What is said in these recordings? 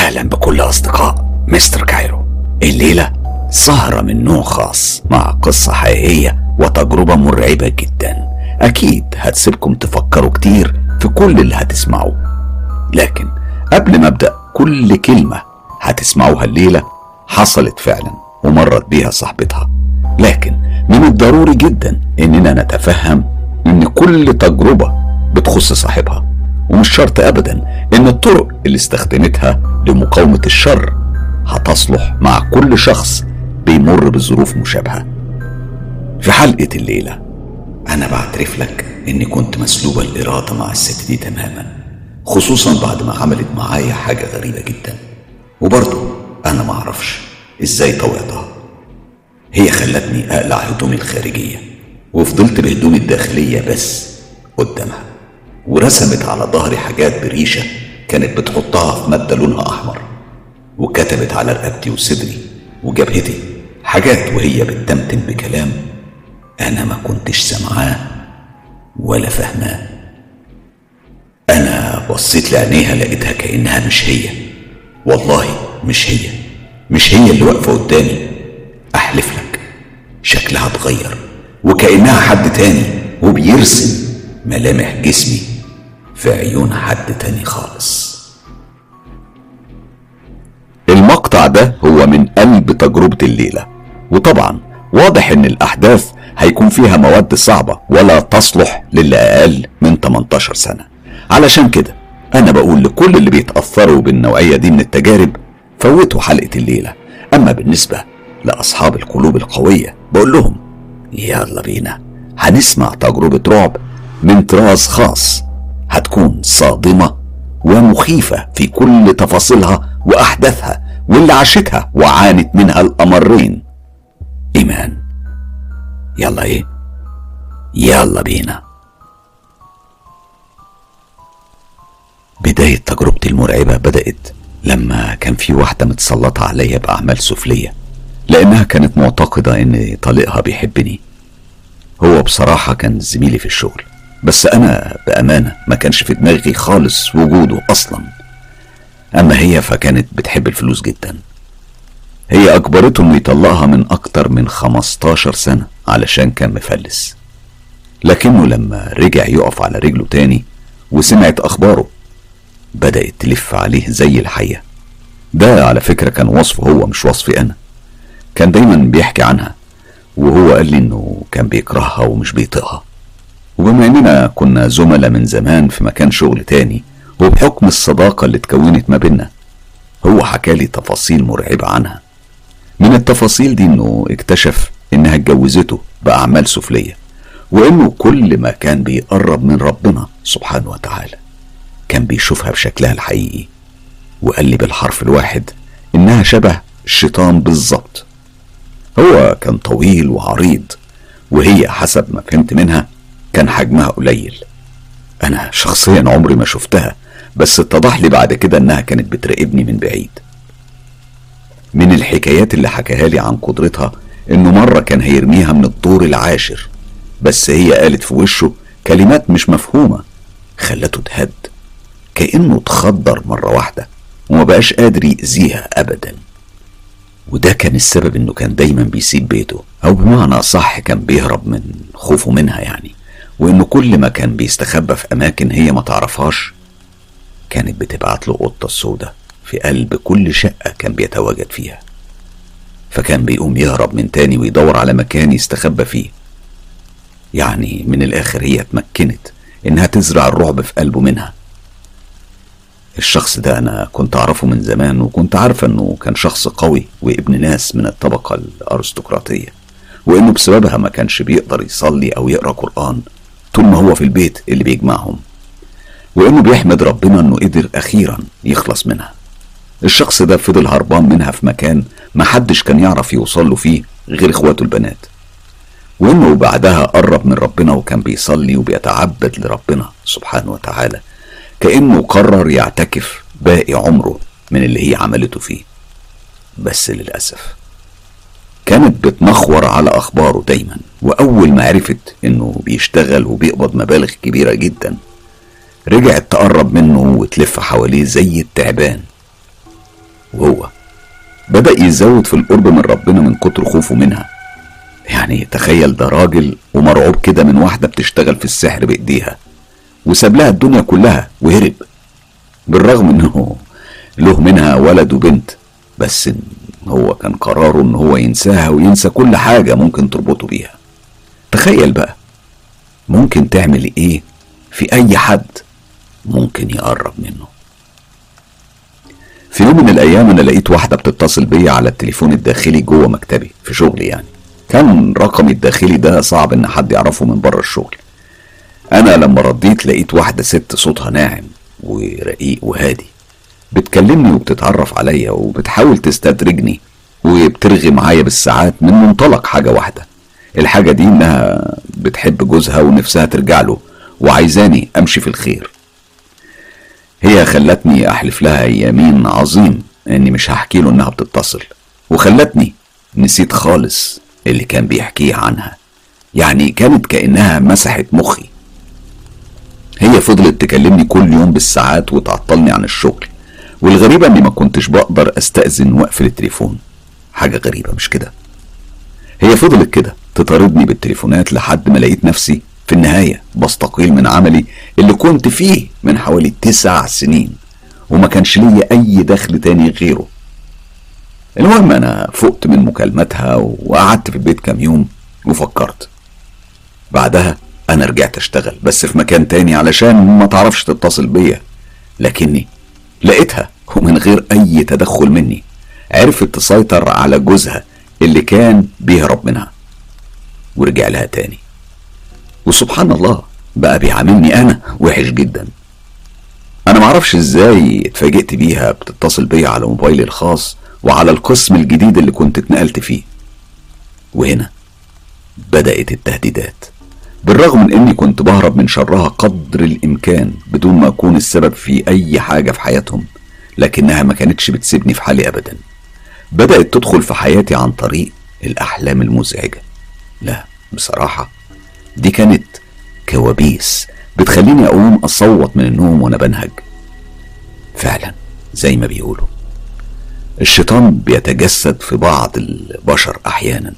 أهلا بكل أصدقاء مستر كايرو الليلة سهرة من نوع خاص مع قصة حقيقية وتجربة مرعبة جدا أكيد هتسيبكم تفكروا كتير في كل اللي هتسمعوه لكن قبل ما أبدأ كل كلمة هتسمعوها الليلة حصلت فعلا ومرت بيها صاحبتها لكن من الضروري جدا إننا نتفهم إن كل تجربة بتخص صاحبها ومش شرط ابدا ان الطرق اللي استخدمتها لمقاومه الشر هتصلح مع كل شخص بيمر بظروف مشابهه في حلقه الليله انا بعترف لك اني كنت مسلوب الاراده مع الست دي تماما خصوصا بعد ما عملت معايا حاجه غريبه جدا وبرضه انا معرفش ازاي طوعتها هي خلتني اقلع هدومي الخارجيه وفضلت بهدومي الداخليه بس قدامها ورسمت على ظهري حاجات بريشة كانت بتحطها في مادة لونها أحمر وكتبت على رقبتي وصدري وجبهتي حاجات وهي بتتمتم بكلام أنا ما كنتش سامعاه ولا فاهماه أنا بصيت لعينيها لقيتها كأنها مش هي والله مش هي مش هي اللي واقفة قدامي أحلف لك شكلها اتغير وكأنها حد تاني وبيرسم ملامح جسمي في عيون حد تاني خالص المقطع ده هو من قلب تجربة الليلة وطبعا واضح ان الاحداث هيكون فيها مواد صعبة ولا تصلح للي اقل من 18 سنة علشان كده انا بقول لكل اللي بيتأثروا بالنوعية دي من التجارب فوتوا حلقة الليلة اما بالنسبة لاصحاب القلوب القوية بقول لهم يلا بينا هنسمع تجربة رعب من طراز خاص هتكون صادمة ومخيفة في كل تفاصيلها وأحداثها واللي عاشتها وعانت منها الأمرين إيمان يلا إيه يلا بينا بداية تجربتي المرعبة بدأت لما كان في واحدة متسلطة عليا بأعمال سفلية لأنها كانت معتقدة إن طليقها بيحبني هو بصراحة كان زميلي في الشغل بس أنا بأمانة ما كانش في دماغي خالص وجوده أصلا أما هي فكانت بتحب الفلوس جدا هي أجبرته إنه يطلقها من أكتر من 15 سنة علشان كان مفلس لكنه لما رجع يقف على رجله تاني وسمعت أخباره بدأت تلف عليه زي الحية ده على فكرة كان وصفه هو مش وصفي أنا كان دايما بيحكي عنها وهو قال لي إنه كان بيكرهها ومش بيطيقها وبما اننا كنا زملاء من زمان في مكان شغل تاني وبحكم الصداقة اللي اتكونت ما بينا هو حكالي تفاصيل مرعبة عنها من التفاصيل دي انه اكتشف انها اتجوزته بأعمال سفلية وانه كل ما كان بيقرب من ربنا سبحانه وتعالى كان بيشوفها بشكلها الحقيقي وقال لي بالحرف الواحد انها شبه الشيطان بالظبط هو كان طويل وعريض وهي حسب ما فهمت منها كان حجمها قليل انا شخصيا عمري ما شفتها بس اتضح لي بعد كده انها كانت بتراقبني من بعيد من الحكايات اللي حكاها لي عن قدرتها انه مرة كان هيرميها من الدور العاشر بس هي قالت في وشه كلمات مش مفهومة خلته تهد كأنه اتخدر مرة واحدة وما بقاش قادر يأذيها أبدا وده كان السبب انه كان دايما بيسيب بيته او بمعنى صح كان بيهرب من خوفه منها يعني وانه كل ما كان بيستخبى في اماكن هي ما تعرفهاش كانت بتبعت له قطة السوداء في قلب كل شقة كان بيتواجد فيها فكان بيقوم يهرب من تاني ويدور على مكان يستخبى فيه يعني من الاخر هي اتمكنت انها تزرع الرعب في قلبه منها الشخص ده انا كنت اعرفه من زمان وكنت عارفه انه كان شخص قوي وابن ناس من الطبقة الارستقراطية وانه بسببها ما كانش بيقدر يصلي او يقرا قرآن طول ما هو في البيت اللي بيجمعهم وانه بيحمد ربنا انه قدر اخيرا يخلص منها الشخص ده فضل هربان منها في مكان محدش كان يعرف يوصل له فيه غير اخواته البنات وانه بعدها قرب من ربنا وكان بيصلي وبيتعبد لربنا سبحانه وتعالى كانه قرر يعتكف باقي عمره من اللي هي عملته فيه بس للاسف كانت بتنخور على اخباره دايما واول ما عرفت انه بيشتغل وبيقبض مبالغ كبيره جدا رجعت تقرب منه وتلف حواليه زي التعبان وهو بدأ يزود في القرب من ربنا من كتر خوفه منها يعني تخيل ده راجل ومرعوب كده من واحدة بتشتغل في السحر بإيديها وساب لها الدنيا كلها وهرب بالرغم انه له منها ولد وبنت بس هو كان قراره ان هو ينساها وينسى كل حاجة ممكن تربطه بيها تخيل بقى ممكن تعمل ايه في اي حد ممكن يقرب منه في يوم من الايام انا لقيت واحدة بتتصل بيا على التليفون الداخلي جوه مكتبي في شغلي يعني كان رقمي الداخلي ده صعب ان حد يعرفه من بره الشغل انا لما رديت لقيت واحدة ست صوتها ناعم ورقيق وهادي بتكلمني وبتتعرف عليا وبتحاول تستدرجني وبترغي معايا بالساعات من منطلق حاجة واحدة الحاجة دي انها بتحب جوزها ونفسها ترجع له وعايزاني امشي في الخير هي خلتني احلف لها يمين عظيم اني مش هحكي له انها بتتصل وخلتني نسيت خالص اللي كان بيحكيه عنها يعني كانت كأنها مسحت مخي هي فضلت تكلمني كل يوم بالساعات وتعطلني عن الشغل والغريبة اني ما كنتش بقدر استأذن واقفل التليفون حاجة غريبة مش كده هي فضلت كده تطاردني بالتليفونات لحد ما لقيت نفسي في النهاية بستقيل من عملي اللي كنت فيه من حوالي تسع سنين وما كانش ليا أي دخل تاني غيره المهم أنا فقت من مكالمتها وقعدت في البيت كام يوم وفكرت بعدها أنا رجعت أشتغل بس في مكان تاني علشان ما تعرفش تتصل بيا لكني لقيتها ومن غير أي تدخل مني عرفت تسيطر على جوزها اللي كان بيهرب منها ورجع لها تاني وسبحان الله بقى بيعاملني انا وحش جدا انا معرفش ازاي اتفاجئت بيها بتتصل بيا على موبايلي الخاص وعلى القسم الجديد اللي كنت اتنقلت فيه وهنا بدأت التهديدات بالرغم من اني كنت بهرب من شرها قدر الامكان بدون ما اكون السبب في اي حاجة في حياتهم لكنها ما كانتش بتسيبني في حالي ابدا بدأت تدخل في حياتي عن طريق الاحلام المزعجة لا بصراحة دي كانت كوابيس بتخليني اقوم اصوت من النوم وانا بنهج فعلا زي ما بيقولوا الشيطان بيتجسد في بعض البشر احيانا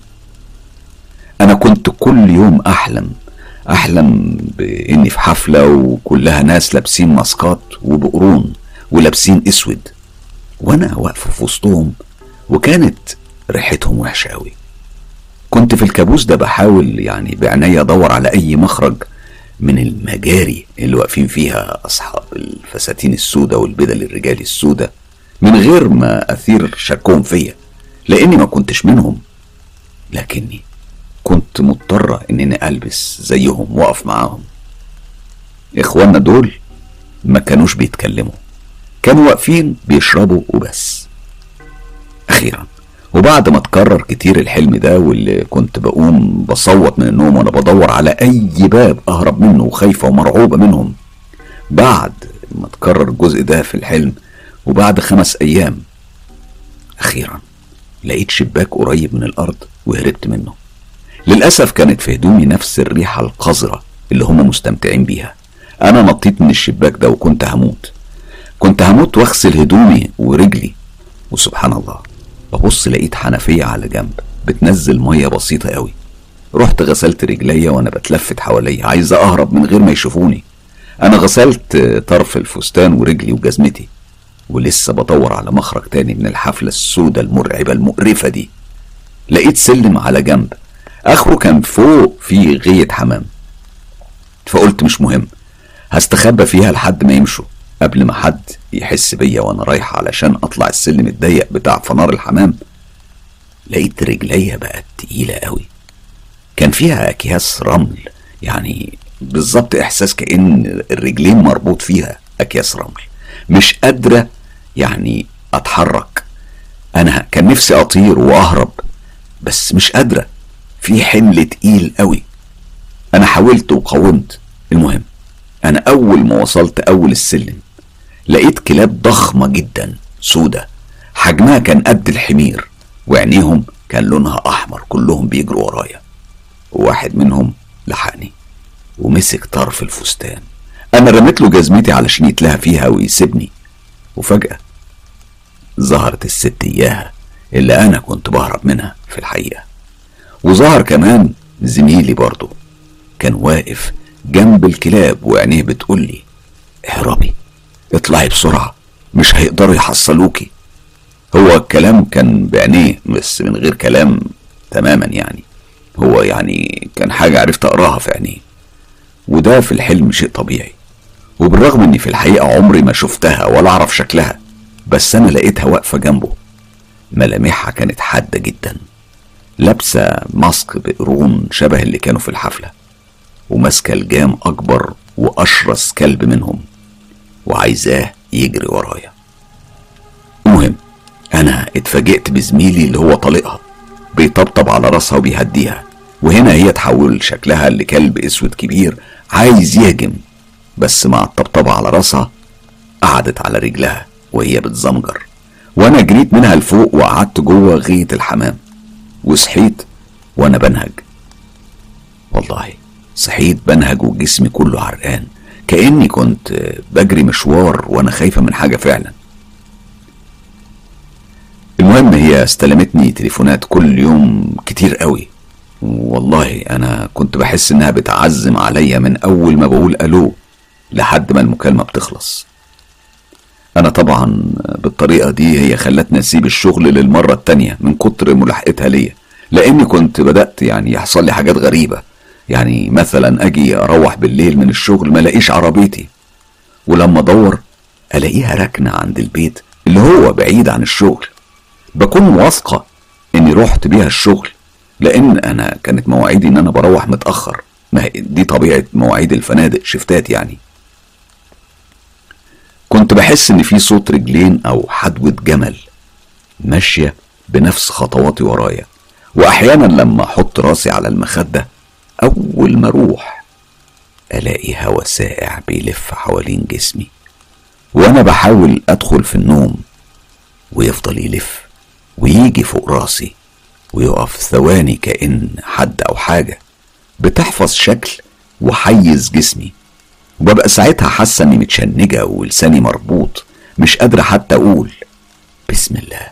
انا كنت كل يوم احلم احلم باني في حفله وكلها ناس لابسين ماسكات وبقرون ولابسين اسود وانا واقفه في وسطهم وكانت ريحتهم وحشه قوي كنت في الكابوس ده بحاول يعني بعناية ادور على اي مخرج من المجاري اللي واقفين فيها اصحاب الفساتين السوداء والبدل الرجالي السوداء من غير ما اثير شكهم فيا لاني ما كنتش منهم لكني كنت مضطرة انني البس زيهم واقف معاهم اخواننا دول ما كانوش بيتكلموا كانوا واقفين بيشربوا وبس اخيرا وبعد ما اتكرر كتير الحلم ده واللي كنت بقوم بصوت من النوم وانا بدور على اي باب اهرب منه وخايفه ومرعوبه منهم بعد ما اتكرر الجزء ده في الحلم وبعد خمس ايام اخيرا لقيت شباك قريب من الارض وهربت منه للاسف كانت في هدومي نفس الريحه القذره اللي هم مستمتعين بيها انا نطيت من الشباك ده وكنت هموت كنت هموت واغسل هدومي ورجلي وسبحان الله ببص لقيت حنفية على جنب بتنزل مية بسيطة قوي رحت غسلت رجليا وانا بتلفت حواليا عايز اهرب من غير ما يشوفوني انا غسلت طرف الفستان ورجلي وجزمتي ولسه بدور على مخرج تاني من الحفلة السوداء المرعبة المقرفة دي لقيت سلم على جنب اخره كان فوق في غية حمام فقلت مش مهم هستخبى فيها لحد ما يمشوا قبل ما حد يحس بيا وانا رايح علشان اطلع السلم الضيق بتاع فنار الحمام لقيت رجليا بقت تقيلة قوي كان فيها اكياس رمل يعني بالظبط احساس كأن الرجلين مربوط فيها اكياس رمل مش قادرة يعني اتحرك انا كان نفسي اطير واهرب بس مش قادرة في حمل تقيل قوي انا حاولت وقاومت المهم انا اول ما وصلت اول السلم لقيت كلاب ضخمة جدا سودة حجمها كان قد الحمير وعينيهم كان لونها أحمر كلهم بيجروا ورايا وواحد منهم لحقني ومسك طرف الفستان أنا رميت له جزمتي علشان يتلهى فيها ويسيبني وفجأة ظهرت الست إياها اللي أنا كنت بهرب منها في الحقيقة وظهر كمان زميلي برضه كان واقف جنب الكلاب وعينيه بتقولي اهربي اطلعي بسرعة مش هيقدروا يحصلوكي هو الكلام كان بعينيه بس من غير كلام تماما يعني هو يعني كان حاجة عرفت أقراها في عينيه وده في الحلم شيء طبيعي وبالرغم اني في الحقيقة عمري ما شفتها ولا اعرف شكلها بس انا لقيتها واقفة جنبه ملامحها كانت حادة جدا لابسة ماسك بقرون شبه اللي كانوا في الحفلة وماسكة الجام أكبر وأشرس كلب منهم وعايزاه يجري ورايا المهم أنا اتفاجئت بزميلي اللي هو طليقها بيطبطب على راسها وبيهديها وهنا هي تحول شكلها لكلب اسود كبير عايز يهجم بس مع الطبطبة على راسها قعدت على رجلها وهي بتزمجر وانا جريت منها لفوق وقعدت جوه غية الحمام وصحيت وانا بنهج والله صحيت بنهج وجسمي كله عرقان كأني كنت بجري مشوار وانا خايفة من حاجة فعلا المهم هي استلمتني تليفونات كل يوم كتير قوي والله انا كنت بحس انها بتعزم عليا من اول ما بقول الو لحد ما المكالمة بتخلص انا طبعا بالطريقة دي هي خلتني اسيب الشغل للمرة التانية من كتر ملاحقتها ليا لاني كنت بدأت يعني يحصل لي حاجات غريبة يعني مثلا اجي اروح بالليل من الشغل ما الاقيش عربيتي ولما ادور الاقيها راكنة عند البيت اللي هو بعيد عن الشغل بكون واثقة اني رحت بيها الشغل لان انا كانت مواعيدي ان انا بروح متأخر ما هي دي طبيعة مواعيد الفنادق شفتات يعني كنت بحس ان في صوت رجلين او حدوة جمل ماشية بنفس خطواتي ورايا واحيانا لما احط راسي على المخدة اول ما اروح الاقي هوا ساقع بيلف حوالين جسمي وانا بحاول ادخل في النوم ويفضل يلف ويجي فوق راسي ويقف ثواني كأن حد أو حاجة بتحفظ شكل وحيز جسمي وببقى ساعتها حاسة إني متشنجة ولساني مربوط مش قادرة حتى أقول بسم الله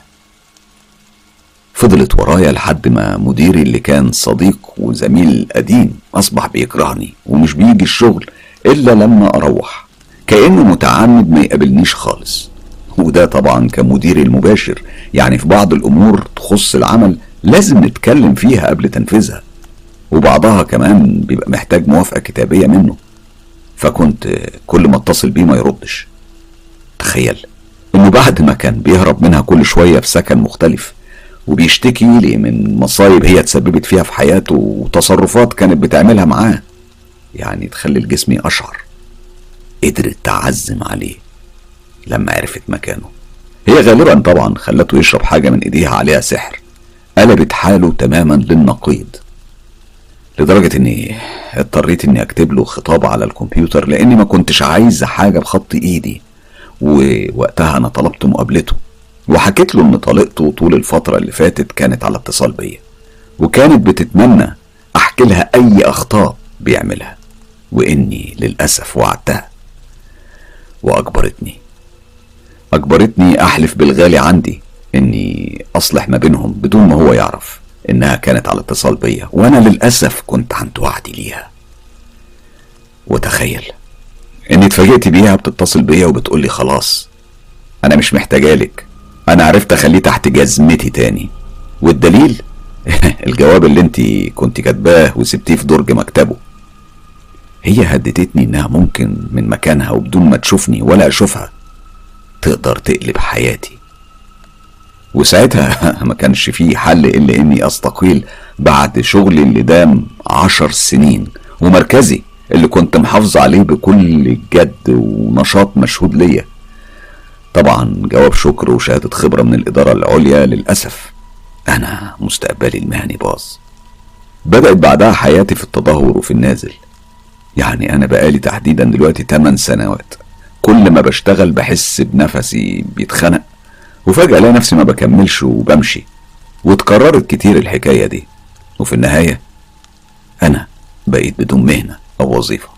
فضلت ورايا لحد ما مديري اللي كان صديق وزميل قديم أصبح بيكرهني ومش بيجي الشغل إلا لما أروح كأنه متعمد ما يقابلنيش خالص وده طبعا كمديري المباشر يعني في بعض الأمور تخص العمل لازم نتكلم فيها قبل تنفيذها وبعضها كمان بيبقى محتاج موافقة كتابية منه فكنت كل ما اتصل بيه ما يردش تخيل انه بعد ما كان بيهرب منها كل شوية في سكن مختلف وبيشتكي لي من مصايب هي تسببت فيها في حياته وتصرفات كانت بتعملها معاه يعني تخلي الجسم أشعر قدرت تعزم عليه لما عرفت مكانه هي غالبا طبعا خلته يشرب حاجة من ايديها عليها سحر قلبت حاله تماما للنقيض لدرجة اني اضطريت اني اكتب له خطاب على الكمبيوتر لاني ما كنتش عايز حاجة بخط ايدي ووقتها انا طلبت مقابلته وحكيت له ان طليقته طول الفترة اللي فاتت كانت على اتصال بيا وكانت بتتمنى احكي لها اي اخطاء بيعملها واني للاسف وعدتها واجبرتني اجبرتني احلف بالغالي عندي اني اصلح ما بينهم بدون ما هو يعرف انها كانت على اتصال بيا وانا للاسف كنت عند وعدي ليها وتخيل اني اتفاجئت بيها بتتصل بيا وبتقول لي خلاص انا مش محتاجالك انا عرفت اخليه تحت جزمتي تاني والدليل الجواب اللي انت كنت كاتباه وسبتيه في درج مكتبه هي هددتني انها ممكن من مكانها وبدون ما تشوفني ولا اشوفها تقدر تقلب حياتي وساعتها ما كانش فيه حل الا اني استقيل بعد شغلي اللي دام عشر سنين ومركزي اللي كنت محافظ عليه بكل جد ونشاط مشهود ليا طبعا جواب شكر وشهادة خبرة من الإدارة العليا للأسف أنا مستقبلي المهني باظ بدأت بعدها حياتي في التدهور وفي النازل يعني أنا بقالي تحديدا دلوقتي 8 سنوات كل ما بشتغل بحس بنفسي بيتخنق وفجأة الاقي نفسي ما بكملش وبمشي واتكررت كتير الحكاية دي وفي النهاية أنا بقيت بدون مهنة أو وظيفة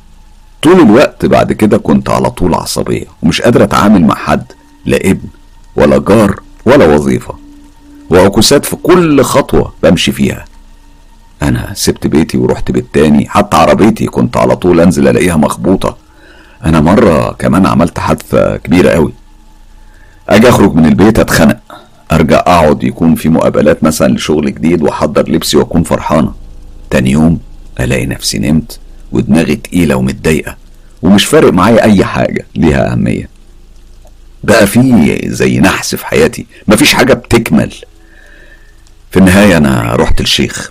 طول الوقت بعد كده كنت على طول عصبية ومش قادر أتعامل مع حد لا ابن ولا جار ولا وظيفة وعكوسات في كل خطوة بمشي فيها أنا سبت بيتي ورحت بيت تاني حتى عربيتي كنت على طول أنزل ألاقيها مخبوطة أنا مرة كمان عملت حادثة كبيرة قوي أجي أخرج من البيت أتخنق أرجع أقعد يكون في مقابلات مثلا لشغل جديد وأحضر لبسي وأكون فرحانة تاني يوم ألاقي نفسي نمت ودماغي تقيلة ومتضايقة ومش فارق معايا أي حاجة ليها أهمية بقى في زي نحس في حياتي مفيش حاجة بتكمل في النهاية أنا رحت الشيخ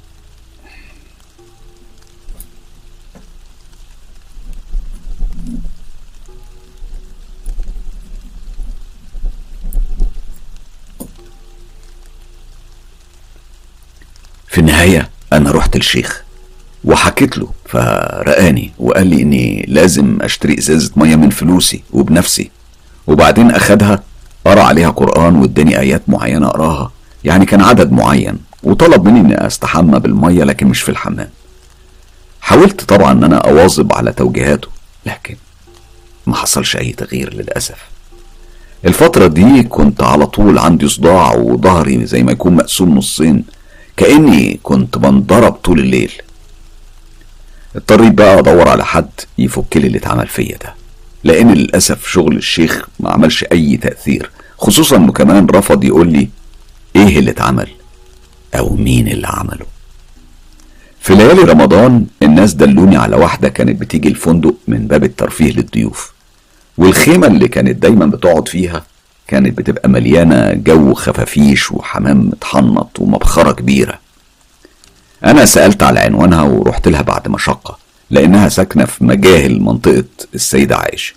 في النهاية أنا رحت الشيخ وحكيت له فرقاني وقال لي إني لازم أشتري إزازة مية من فلوسي وبنفسي وبعدين أخدها قرأ عليها قرآن واداني آيات معينة أقراها يعني كان عدد معين وطلب مني إني أستحمى بالمية لكن مش في الحمام حاولت طبعا إن أنا أواظب على توجيهاته لكن ما حصلش أي تغيير للأسف الفترة دي كنت على طول عندي صداع وظهري زي ما يكون مقسوم نصين كأني كنت بنضرب طول الليل اضطريت بقى ادور على حد يفك لي اللي اتعمل فيا ده لان للاسف شغل الشيخ ما عملش اي تاثير خصوصا انه كمان رفض يقول لي ايه اللي اتعمل او مين اللي عمله في ليالي رمضان الناس دلوني على واحدة كانت بتيجي الفندق من باب الترفيه للضيوف والخيمة اللي كانت دايما بتقعد فيها كانت بتبقى مليانة جو خفافيش وحمام متحنط ومبخرة كبيرة أنا سألت على عنوانها ورحت لها بعد مشقة لأنها ساكنة في مجاهل منطقة السيدة عائشة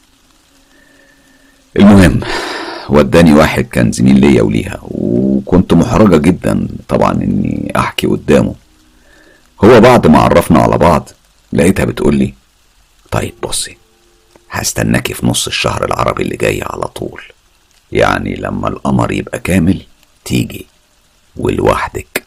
المهم وداني واحد كان زميل ليا وليها وكنت محرجة جدا طبعا إني أحكي قدامه هو بعد ما عرفنا على بعض لقيتها بتقولي طيب بصي هستناكي في نص الشهر العربي اللي جاي على طول يعني لما القمر يبقى كامل تيجي ولوحدك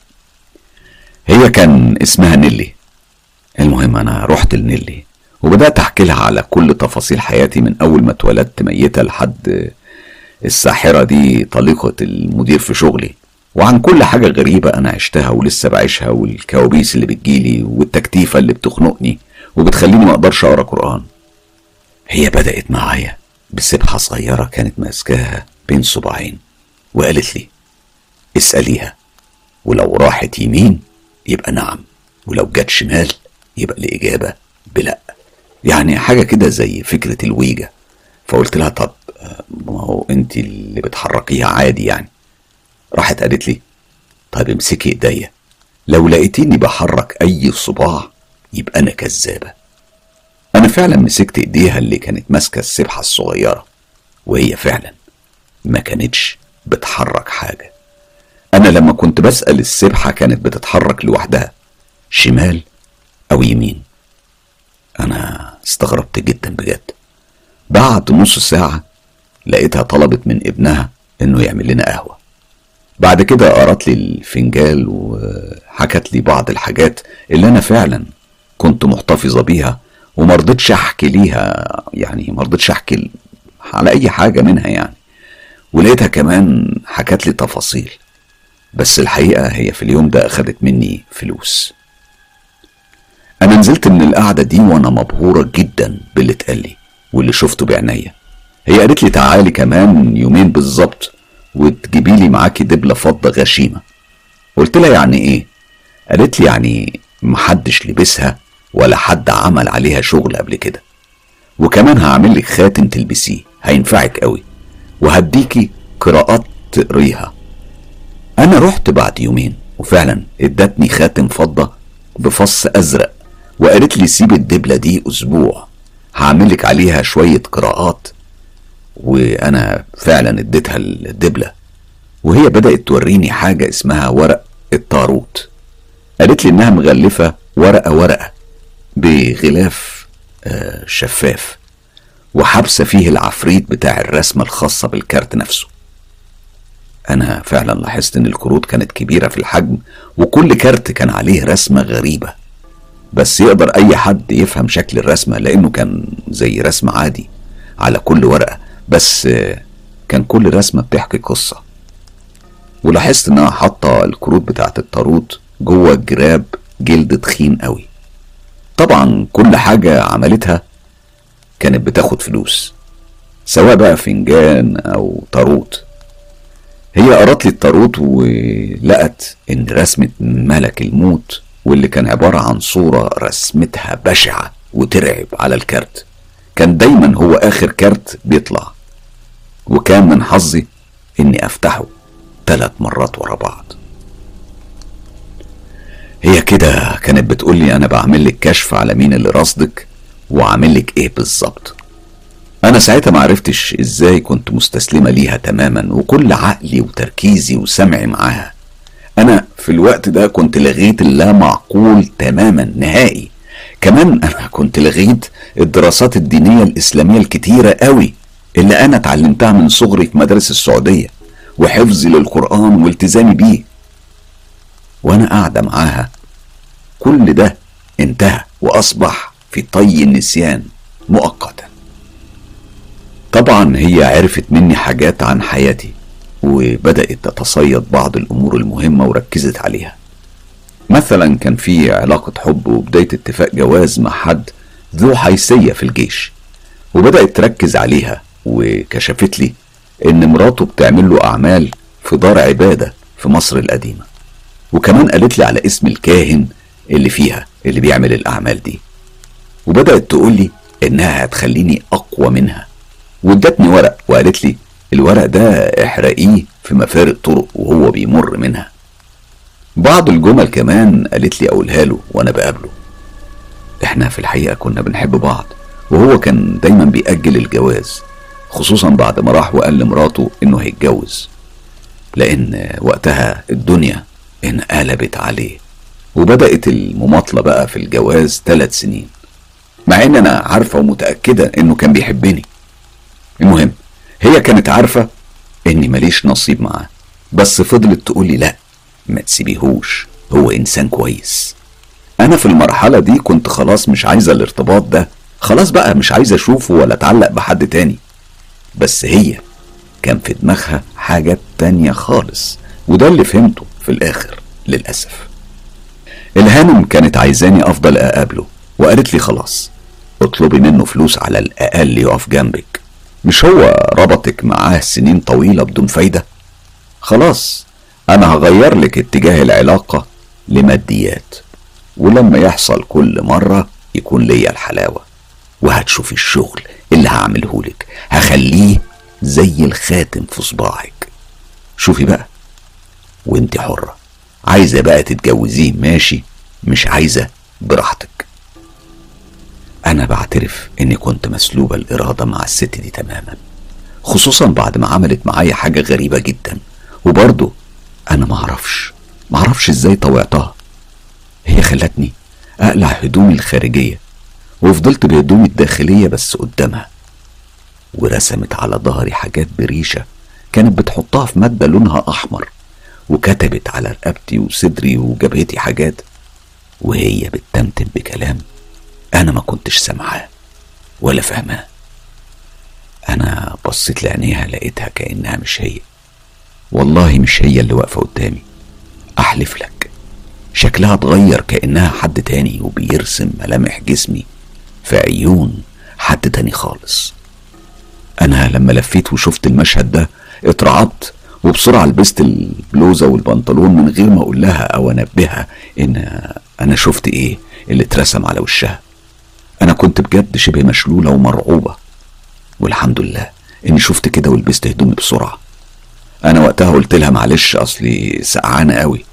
هي كان اسمها نيلي المهم انا رحت لنيلي وبدات احكي لها على كل تفاصيل حياتي من اول ما اتولدت ميته لحد الساحره دي طليقه المدير في شغلي وعن كل حاجه غريبه انا عشتها ولسه بعيشها والكوابيس اللي بتجيلي والتكتيفه اللي بتخنقني وبتخليني ما اقدرش اقرا قران هي بدات معايا بسبحه صغيره كانت ماسكاها بين صباعين وقالت لي اساليها ولو راحت يمين يبقى نعم ولو جت شمال يبقى الإجابة بلا يعني حاجة كده زي فكرة الويجا فقلت لها طب ما هو انت اللي بتحركيها عادي يعني راحت قالت لي طيب امسكي ايديا لو لقيتيني بحرك اي صباع يبقى انا كذابه انا فعلا مسكت ايديها اللي كانت ماسكه السبحه الصغيره وهي فعلا ما كانتش بتحرك حاجه انا لما كنت بسال السبحه كانت بتتحرك لوحدها شمال او يمين انا استغربت جدا بجد بعد نص ساعه لقيتها طلبت من ابنها انه يعمل لنا قهوه بعد كده قرت لي الفنجال وحكت لي بعض الحاجات اللي انا فعلا كنت محتفظه بيها ومرضتش احكي ليها يعني مرضتش احكي على اي حاجه منها يعني ولقيتها كمان حكت لي تفاصيل بس الحقيقه هي في اليوم ده اخدت مني فلوس انا نزلت من القعده دي وانا مبهوره جدا باللي اتقال لي واللي شفته بعينيا هي قالت لي تعالي كمان يومين بالظبط وتجيبي لي معاكي دبله فضه غشيمه قلت لها يعني ايه قالت لي يعني محدش لبسها ولا حد عمل عليها شغل قبل كده وكمان هعمل لك خاتم تلبسيه هينفعك قوي وهديكي قراءات تقريها انا رحت بعد يومين وفعلا ادتني خاتم فضة بفص ازرق وقالت لي سيب الدبلة دي اسبوع هعملك عليها شوية قراءات وانا فعلا اديتها الدبلة وهي بدأت توريني حاجة اسمها ورق الطاروت قالت لي انها مغلفة ورقة ورقة بغلاف آه، شفاف وحابسة فيه العفريت بتاع الرسمة الخاصة بالكارت نفسه أنا فعلا لاحظت إن الكروت كانت كبيرة في الحجم وكل كارت كان عليه رسمة غريبة بس يقدر أي حد يفهم شكل الرسمة لأنه كان زي رسم عادي على كل ورقة بس آه، كان كل رسمة بتحكي قصة ولاحظت انها حاطة الكروت بتاعت الطاروت جوه جراب جلد تخين قوي طبعا كل حاجة عملتها كانت بتاخد فلوس سواء بقى فنجان او طاروت هي قرت لي الطاروت ولقت ان رسمة ملك الموت واللي كان عبارة عن صورة رسمتها بشعة وترعب على الكارت كان دايما هو اخر كارت بيطلع وكان من حظي اني افتحه ثلاث مرات ورا بعض هي كده كانت بتقولي انا بعمل لك كشف على مين اللي رصدك وعامل لك ايه بالظبط انا ساعتها معرفتش ازاي كنت مستسلمه ليها تماما وكل عقلي وتركيزي وسمعي معاها انا في الوقت ده كنت لغيت اللا معقول تماما نهائي كمان انا كنت لغيت الدراسات الدينيه الاسلاميه الكتيره قوي اللي انا اتعلمتها من صغري في مدارس السعوديه وحفظي للقران والتزامي بيه وانا قاعده معاها كل ده انتهى واصبح في طي النسيان مؤقتا طبعا هي عرفت مني حاجات عن حياتي وبدأت تتصيد بعض الأمور المهمة وركزت عليها مثلا كان في علاقة حب وبداية اتفاق جواز مع حد ذو حيثية في الجيش وبدأت تركز عليها وكشفت لي إن مراته بتعمل له أعمال في دار عبادة في مصر القديمة وكمان قالت لي على اسم الكاهن اللي فيها اللي بيعمل الأعمال دي وبدأت تقول لي إنها هتخليني أقوى منها وادتني ورق وقالت لي الورق ده احرقيه في مفارق طرق وهو بيمر منها بعض الجمل كمان قالت لي اقولها له وانا بقابله احنا في الحقيقه كنا بنحب بعض وهو كان دايما بيأجل الجواز خصوصا بعد ما راح وقال لمراته انه هيتجوز لان وقتها الدنيا انقلبت عليه وبدأت المماطلة بقى في الجواز ثلاث سنين مع ان انا عارفة ومتأكدة انه كان بيحبني المهم هي كانت عارفة اني ماليش نصيب معاه بس فضلت تقولي لا ما تسيبيهوش هو انسان كويس انا في المرحلة دي كنت خلاص مش عايزة الارتباط ده خلاص بقى مش عايزة اشوفه ولا اتعلق بحد تاني بس هي كان في دماغها حاجة تانية خالص وده اللي فهمته في الاخر للأسف الهانم كانت عايزاني افضل اقابله وقالت لي خلاص اطلبي منه فلوس على الاقل يقف جنبك مش هو ربطك معاه سنين طويلة بدون فايدة خلاص انا هغير لك اتجاه العلاقة لماديات ولما يحصل كل مرة يكون ليا الحلاوة وهتشوفي الشغل اللي هعمله لك هخليه زي الخاتم في صباعك شوفي بقى وانت حرة عايزة بقى تتجوزيه ماشي مش عايزة براحتك أنا بعترف إني كنت مسلوب الإرادة مع الست دي تماما خصوصا بعد ما عملت معايا حاجة غريبة جدا وبرضه أنا معرفش معرفش إزاي طوعتها هي خلتني أقلع هدومي الخارجية وفضلت بهدومي الداخلية بس قدامها ورسمت على ظهري حاجات بريشة كانت بتحطها في مادة لونها أحمر وكتبت على رقبتي وصدري وجبهتي حاجات وهي بتتمتم بكلام انا ما كنتش سامعاه ولا فاهماه انا بصيت لعينيها لقيتها كانها مش هي والله مش هي اللي واقفه قدامي احلف لك شكلها اتغير كانها حد تاني وبيرسم ملامح جسمي في عيون حد تاني خالص انا لما لفيت وشفت المشهد ده اترعبت وبسرعة لبست البلوزة والبنطلون من غير ما أقول لها أو أنبهها إن أنا شفت إيه اللي اترسم على وشها أنا كنت بجد شبه مشلولة ومرعوبة والحمد لله إني شفت كده ولبست هدومي بسرعة أنا وقتها قلت لها معلش أصلي سقعانة قوي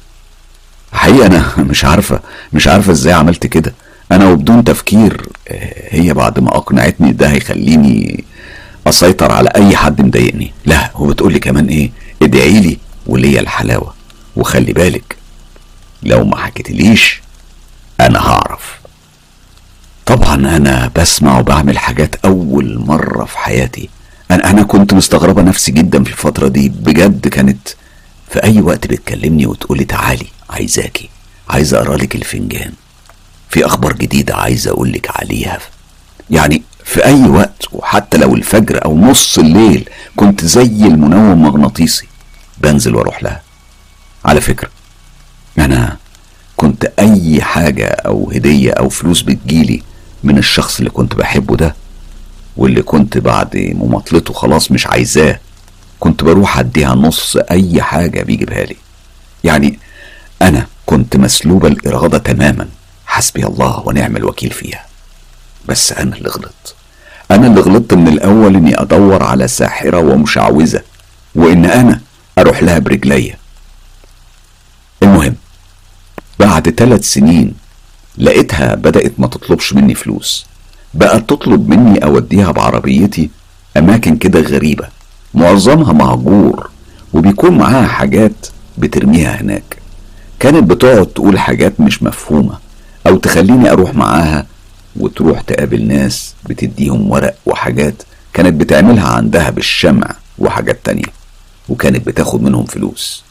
حقيقة أنا مش عارفة مش عارفة إزاي عملت كده أنا وبدون تفكير هي بعد ما أقنعتني ده هيخليني اسيطر على اي حد مضايقني لا وبتقولي كمان ايه ادعي لي وليا الحلاوه وخلي بالك لو ما حكيتليش انا هعرف طبعا انا بسمع وبعمل حاجات اول مره في حياتي انا انا كنت مستغربه نفسي جدا في الفتره دي بجد كانت في اي وقت بتكلمني وتقولي تعالي عايزاكي عايزه اقرا لك الفنجان في اخبار جديده عايزه اقول لك عليها يعني في اي وقت وحتى لو الفجر او نص الليل كنت زي المنوم مغناطيسي بنزل واروح لها على فكرة انا كنت اي حاجة او هدية او فلوس بتجيلي من الشخص اللي كنت بحبه ده واللي كنت بعد مماطلته خلاص مش عايزاه كنت بروح اديها نص اي حاجة بيجيبها لي يعني انا كنت مسلوب الارادة تماما حسبي الله ونعم الوكيل فيها بس انا اللي غلطت انا اللي غلطت من الاول اني ادور على ساحرة ومشعوذة وان انا اروح لها برجليا المهم بعد ثلاث سنين لقيتها بدأت ما تطلبش مني فلوس بقت تطلب مني أوديها بعربيتي أماكن كده غريبة معظمها مهجور وبيكون معاها حاجات بترميها هناك كانت بتقعد تقول حاجات مش مفهومة أو تخليني أروح معاها وتروح تقابل ناس بتديهم ورق وحاجات كانت بتعملها عندها بالشمع وحاجات تانية وكانت بتاخد منهم فلوس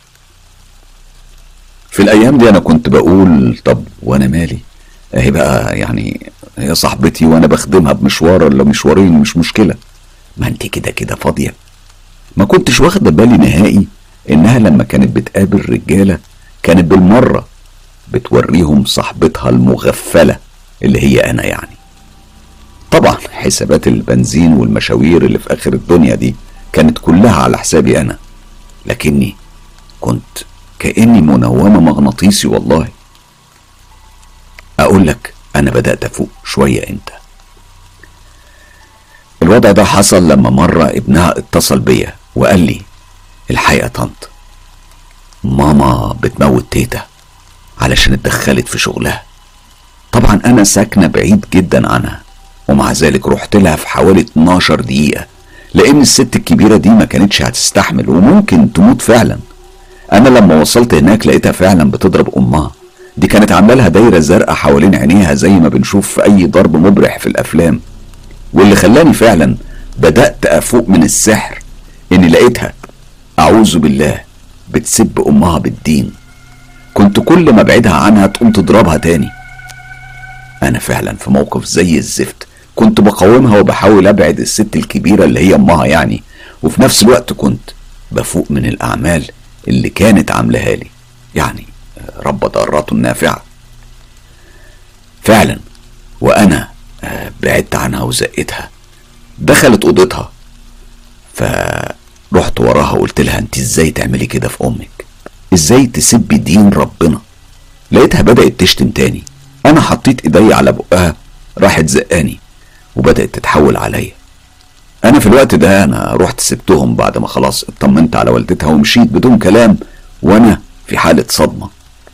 في الأيام دي أنا كنت بقول طب وأنا مالي اهي بقى يعني هي صاحبتي وانا بخدمها بمشوار ولا مشوارين مش مشكله ما انت كده كده فاضيه ما كنتش واخده بالي نهائي انها لما كانت بتقابل رجاله كانت بالمره بتوريهم صاحبتها المغفله اللي هي انا يعني طبعا حسابات البنزين والمشاوير اللي في اخر الدنيا دي كانت كلها على حسابي انا لكني كنت كاني منومه مغناطيسي والله اقول لك انا بدات افوق شويه انت الوضع ده حصل لما مره ابنها اتصل بيا وقال لي الحقيقه طنط ماما بتموت تيتا علشان اتدخلت في شغلها طبعا انا ساكنه بعيد جدا عنها ومع ذلك رحت لها في حوالي 12 دقيقه لان الست الكبيره دي ما كانتش هتستحمل وممكن تموت فعلا انا لما وصلت هناك لقيتها فعلا بتضرب امها دي كانت عامله لها دايره زرقاء حوالين عينيها زي ما بنشوف في اي ضرب مبرح في الافلام واللي خلاني فعلا بدات افوق من السحر اني لقيتها اعوذ بالله بتسب امها بالدين كنت كل ما ابعدها عنها تقوم تضربها تاني انا فعلا في موقف زي الزفت كنت بقاومها وبحاول ابعد الست الكبيره اللي هي امها يعني وفي نفس الوقت كنت بفوق من الاعمال اللي كانت عاملاها لي يعني رب ضارات نافعة فعلا وأنا آه، بعدت عنها وزقتها دخلت أوضتها فرحت وراها وقلت لها انت ازاي تعملي كده في امك ازاي تسبي دين ربنا لقيتها بدأت تشتم تاني انا حطيت ايدي على بقها راحت زقاني وبدأت تتحول عليا انا في الوقت ده انا رحت سبتهم بعد ما خلاص اطمنت على والدتها ومشيت بدون كلام وانا في حالة صدمة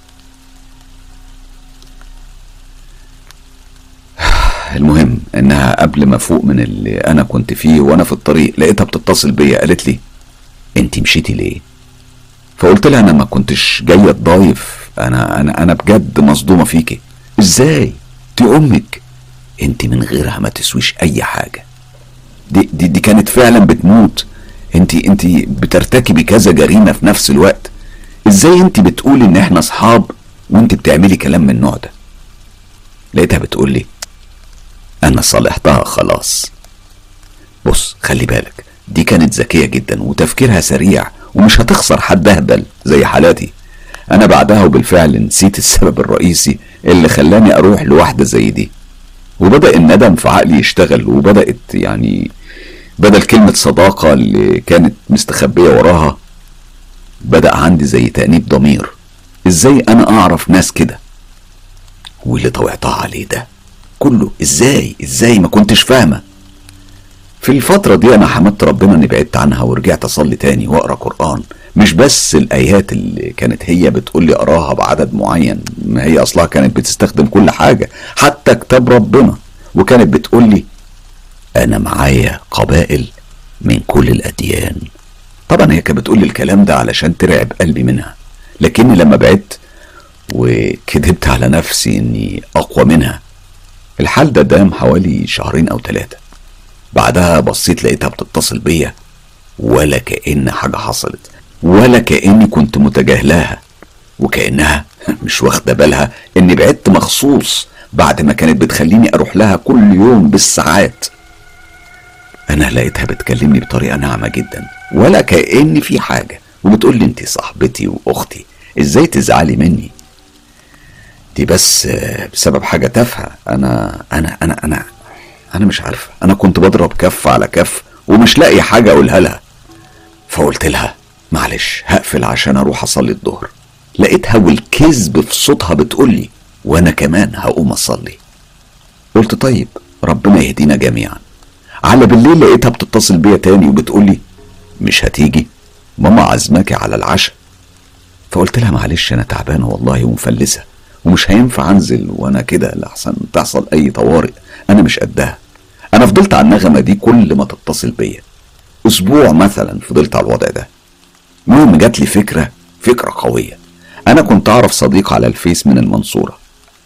المهم انها قبل ما فوق من اللي انا كنت فيه وانا في الطريق لقيتها بتتصل بيا قالت لي انت مشيتي ليه فقلت لها انا ما كنتش جايه تضايف انا انا انا بجد مصدومه فيكي ازاي دي امك انت من غيرها ما تسويش اي حاجه دي دي, دي كانت فعلا بتموت انت انت بترتكبي كذا جريمه في نفس الوقت ازاي انت بتقولي ان احنا اصحاب وانت بتعملي كلام من النوع ده لقيتها بتقول لي انا صالحتها خلاص بص خلي بالك دي كانت ذكية جدا وتفكيرها سريع ومش هتخسر حد اهبل زي حالاتي انا بعدها وبالفعل نسيت السبب الرئيسي اللي خلاني اروح لواحدة زي دي وبدأ الندم في عقلي يشتغل وبدأت يعني بدل كلمة صداقة اللي كانت مستخبية وراها بدأ عندي زي تأنيب ضمير ازاي انا اعرف ناس كده واللي طوعتها عليه ده كله ازاي ازاي ما كنتش فاهمه في الفترة دي أنا حمدت ربنا إني بعدت عنها ورجعت أصلي تاني وأقرأ قرآن مش بس الآيات اللي كانت هي بتقول لي أقراها بعدد معين ما هي أصلها كانت بتستخدم كل حاجة حتى كتاب ربنا وكانت بتقول لي أنا معايا قبائل من كل الأديان طبعا هي كانت بتقول لي الكلام ده علشان ترعب قلبي منها لكني لما بعدت وكذبت على نفسي إني أقوى منها الحال ده دام حوالي شهرين او ثلاثة بعدها بصيت لقيتها بتتصل بيا ولا كأن حاجة حصلت ولا كأني كنت متجاهلاها وكأنها مش واخدة بالها اني بعدت مخصوص بعد ما كانت بتخليني اروح لها كل يوم بالساعات انا لقيتها بتكلمني بطريقه ناعمه جدا ولا كأن في حاجه وبتقول لي انت صاحبتي واختي ازاي تزعلي مني دي بس آه، بسبب حاجه تافهه انا انا انا انا انا مش عارفه انا كنت بضرب كف على كف ومش لاقي حاجه اقولها لها فقلت لها معلش هقفل عشان اروح اصلي الظهر لقيتها والكذب في صوتها بتقول لي وانا كمان هقوم اصلي قلت طيب ربنا يهدينا جميعا على بالليل لقيتها بتتصل بيا تاني وبتقول لي مش هتيجي ماما عزماكي على العشاء فقلت لها معلش انا تعبانه والله ومفلسه ومش هينفع انزل وانا كده لحسن تحصل اي طوارئ انا مش قدها انا فضلت على النغمه دي كل ما تتصل بيا اسبوع مثلا فضلت على الوضع ده المهم جات لي فكره فكره قويه انا كنت اعرف صديق على الفيس من المنصوره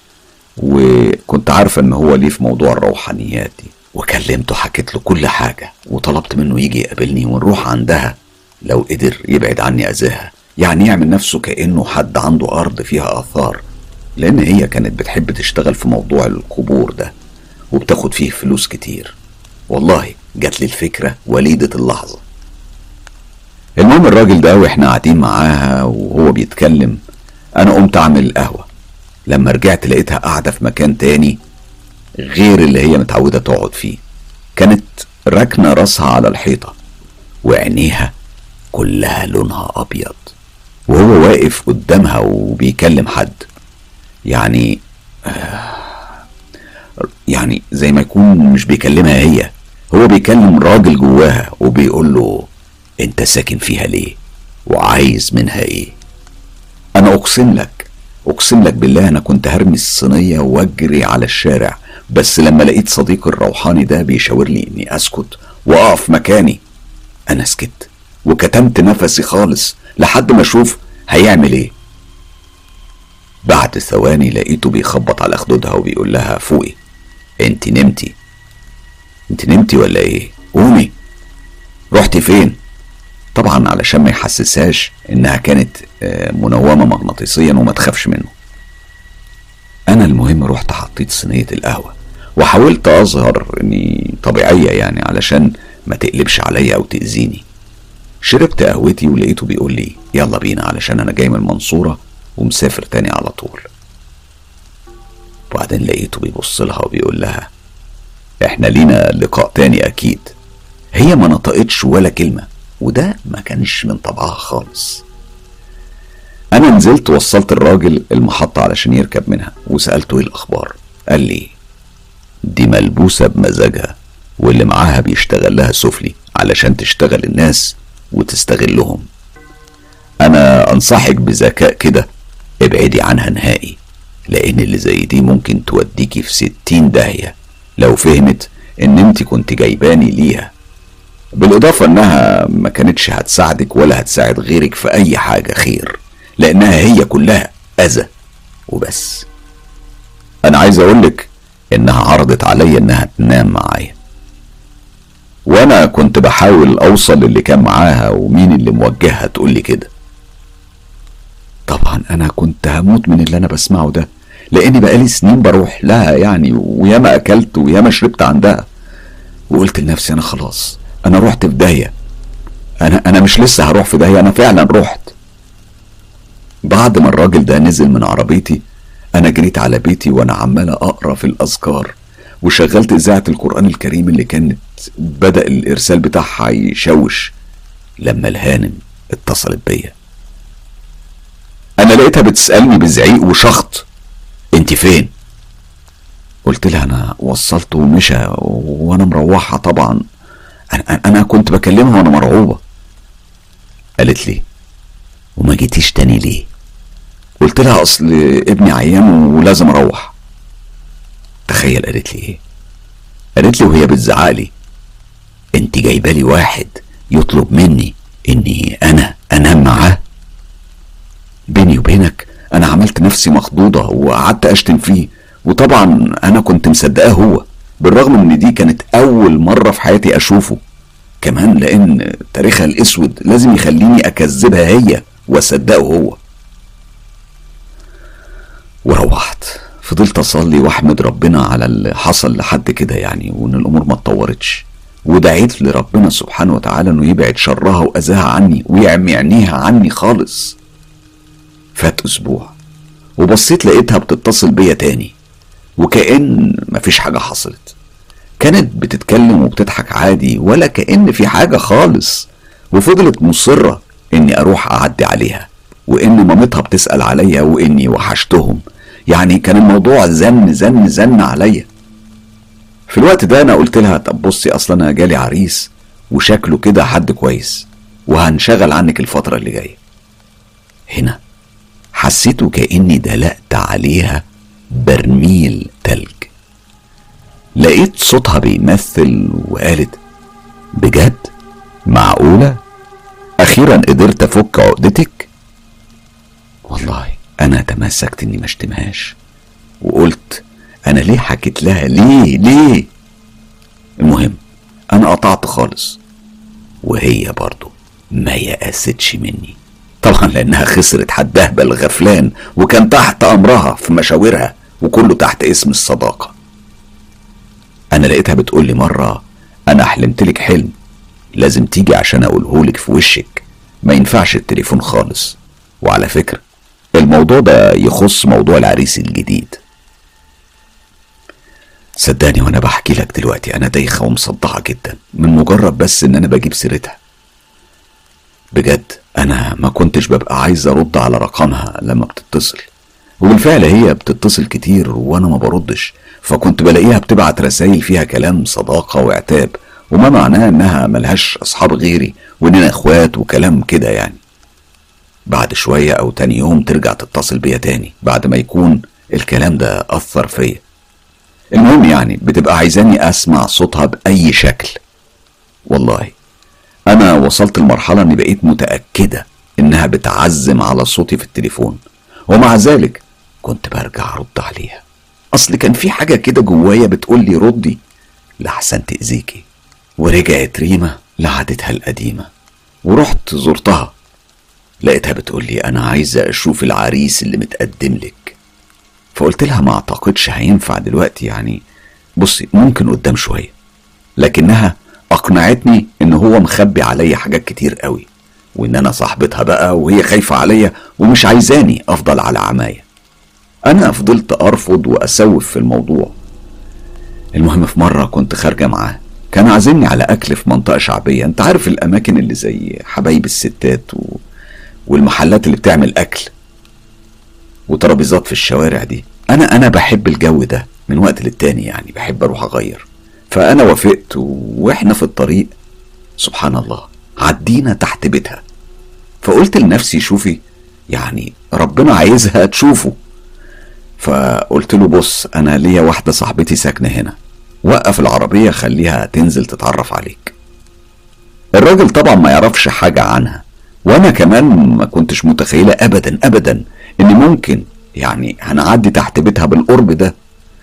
وكنت عارف ان هو ليه في موضوع الروحانيات دي وكلمته حكيت له كل حاجه وطلبت منه يجي يقابلني ونروح عندها لو قدر يبعد عني اذاها يعني يعمل نفسه كانه حد عنده ارض فيها اثار لان هي كانت بتحب تشتغل في موضوع القبور ده وبتاخد فيه فلوس كتير والله جات لي الفكره وليده اللحظه المهم الراجل ده واحنا قاعدين معاها وهو بيتكلم انا قمت اعمل قهوه لما رجعت لقيتها قاعده في مكان تاني غير اللي هي متعوده تقعد فيه كانت راكنه راسها على الحيطه وعينيها كلها لونها ابيض وهو واقف قدامها وبيكلم حد يعني آه يعني زي ما يكون مش بيكلمها هي هو بيكلم راجل جواها وبيقول له انت ساكن فيها ليه وعايز منها ايه انا اقسم لك اقسم لك بالله انا كنت هرمي الصينيه واجري على الشارع بس لما لقيت صديقي الروحاني ده بيشاور لي اني اسكت واقف مكاني انا سكت وكتمت نفسي خالص لحد ما اشوف هيعمل ايه بعد ثواني لقيته بيخبط على خدودها وبيقول لها فوقي انت نمتي انت نمتي ولا ايه قومي رحتي فين طبعا علشان ما يحسسهاش انها كانت آه، منومه مغناطيسيا وما تخافش منه انا المهم رحت حطيت صينيه القهوه وحاولت اظهر اني طبيعيه يعني علشان ما تقلبش عليا او تاذيني شربت قهوتي ولقيته بيقول لي يلا بينا علشان انا جاي من المنصوره ومسافر تاني على طول وبعدين لقيته بيبص لها وبيقول لها احنا لينا لقاء تاني اكيد هي ما نطقتش ولا كلمه وده ما كانش من طبعها خالص انا نزلت وصلت الراجل المحطة علشان يركب منها وسألته ايه الاخبار قال لي دي ملبوسة بمزاجها واللي معاها بيشتغل لها سفلي علشان تشتغل الناس وتستغلهم انا انصحك بذكاء كده ابعدي عنها نهائي لان اللي زي دي ممكن توديكي في ستين داهية لو فهمت ان انت كنت جايباني ليها بالإضافة إنها ما كانتش هتساعدك ولا هتساعد غيرك في أي حاجة خير لأنها هي كلها أذى وبس أنا عايز أقولك إنها عرضت عليا إنها تنام معايا وأنا كنت بحاول أوصل للي كان معاها ومين اللي موجهها تقولي كده طبعا أنا كنت هموت من اللي أنا بسمعه ده لأني بقالي سنين بروح لها يعني وياما أكلت وياما شربت عندها وقلت لنفسي أنا خلاص انا رحت في داهيه انا انا مش لسه هروح في داهيه انا فعلا رحت بعد ما الراجل ده نزل من عربيتي انا جريت على بيتي وانا عمال اقرا في الاذكار وشغلت اذاعه القران الكريم اللي كانت بدا الارسال بتاعها يشوش لما الهانم اتصلت بيا انا لقيتها بتسالني بزعيق وشخط انت فين قلت لها انا وصلته ومشى وانا مروحه طبعا أنا, أنا كنت بكلمها وأنا مرعوبة قالت لي وما جيتيش تاني ليه قلت لها أصل ابني عيان ولازم أروح تخيل قالت لي إيه قالت لي وهي بتزعقلي انت جايبالي واحد يطلب مني اني انا انام معاه بيني وبينك انا عملت نفسي مخضوضة وقعدت اشتم فيه وطبعا انا كنت مصدقاه هو بالرغم ان دي كانت اول مرة في حياتي اشوفه كمان لان تاريخها الاسود لازم يخليني اكذبها هي واصدقه هو وروحت فضلت اصلي واحمد ربنا على اللي حصل لحد كده يعني وان الامور ما اتطورتش ودعيت لربنا سبحانه وتعالى انه يبعد شرها واذاها عني ويعمي عينيها عني خالص فات اسبوع وبصيت لقيتها بتتصل بيا تاني وكأن مفيش حاجة حصلت كانت بتتكلم وبتضحك عادي ولا كأن في حاجة خالص وفضلت مصرة اني اروح اعدي عليها وان مامتها بتسأل عليا واني وحشتهم يعني كان الموضوع زن زن زن عليا في الوقت ده انا قلت لها طب بصي اصلا انا جالي عريس وشكله كده حد كويس وهنشغل عنك الفترة اللي جاية هنا حسيت كأني دلقت عليها برميل تلج لقيت صوتها بيمثل وقالت بجد معقولة أخيرا قدرت أفك عقدتك والله أنا تمسكت إني ما اشتمهاش وقلت أنا ليه حكيت لها ليه ليه المهم أنا قطعت خالص وهي برضو ما يأستش مني طبعا لأنها خسرت حد أهبل غفلان وكان تحت أمرها في مشاورها وكله تحت اسم الصداقة أنا لقيتها بتقول لي مرة أنا حلمت لك حلم لازم تيجي عشان أقولهولك في وشك ما ينفعش التليفون خالص وعلى فكرة الموضوع ده يخص موضوع العريس الجديد صدقني وانا بحكي لك دلوقتي انا دايخه ومصدعه جدا من مجرد بس ان انا بجيب سيرتها بجد انا ما كنتش ببقى عايز ارد على رقمها لما بتتصل وبالفعل هي بتتصل كتير وانا ما بردش فكنت بلاقيها بتبعت رسائل فيها كلام صداقه وعتاب وما معناه انها ملهاش اصحاب غيري واننا اخوات وكلام كده يعني بعد شوية او تاني يوم ترجع تتصل بيا تاني بعد ما يكون الكلام ده اثر فيا المهم يعني بتبقى عايزاني اسمع صوتها باي شكل والله انا وصلت لمرحلة اني بقيت متأكدة انها بتعزم على صوتي في التليفون ومع ذلك كنت برجع ارد عليها اصل كان في حاجة كده جوايا بتقول لي ردي لحسن تأذيكي ورجعت ريما لعادتها القديمة ورحت زرتها لقيتها بتقول لي انا عايزة اشوف العريس اللي متقدم لك فقلت لها ما اعتقدش هينفع دلوقتي يعني بصي ممكن قدام شوية لكنها اقنعتني ان هو مخبي عليا حاجات كتير قوي وان انا صاحبتها بقى وهي خايفة عليا ومش عايزاني افضل على عماية انا فضلت ارفض واسوف في الموضوع المهم في مرة كنت خارجة معاه كان عازمني على اكل في منطقة شعبية انت عارف الاماكن اللي زي حبايب الستات و... والمحلات اللي بتعمل اكل وترابيزات في الشوارع دي انا انا بحب الجو ده من وقت للتاني يعني بحب اروح اغير فانا وافقت واحنا في الطريق سبحان الله عدينا تحت بيتها فقلت لنفسي شوفي يعني ربنا عايزها تشوفه فقلت له بص انا ليا واحده صاحبتي ساكنه هنا وقف العربيه خليها تنزل تتعرف عليك الراجل طبعا ما يعرفش حاجه عنها وانا كمان ما كنتش متخيله ابدا ابدا ان ممكن يعني هنعدي تحت بيتها بالقرب ده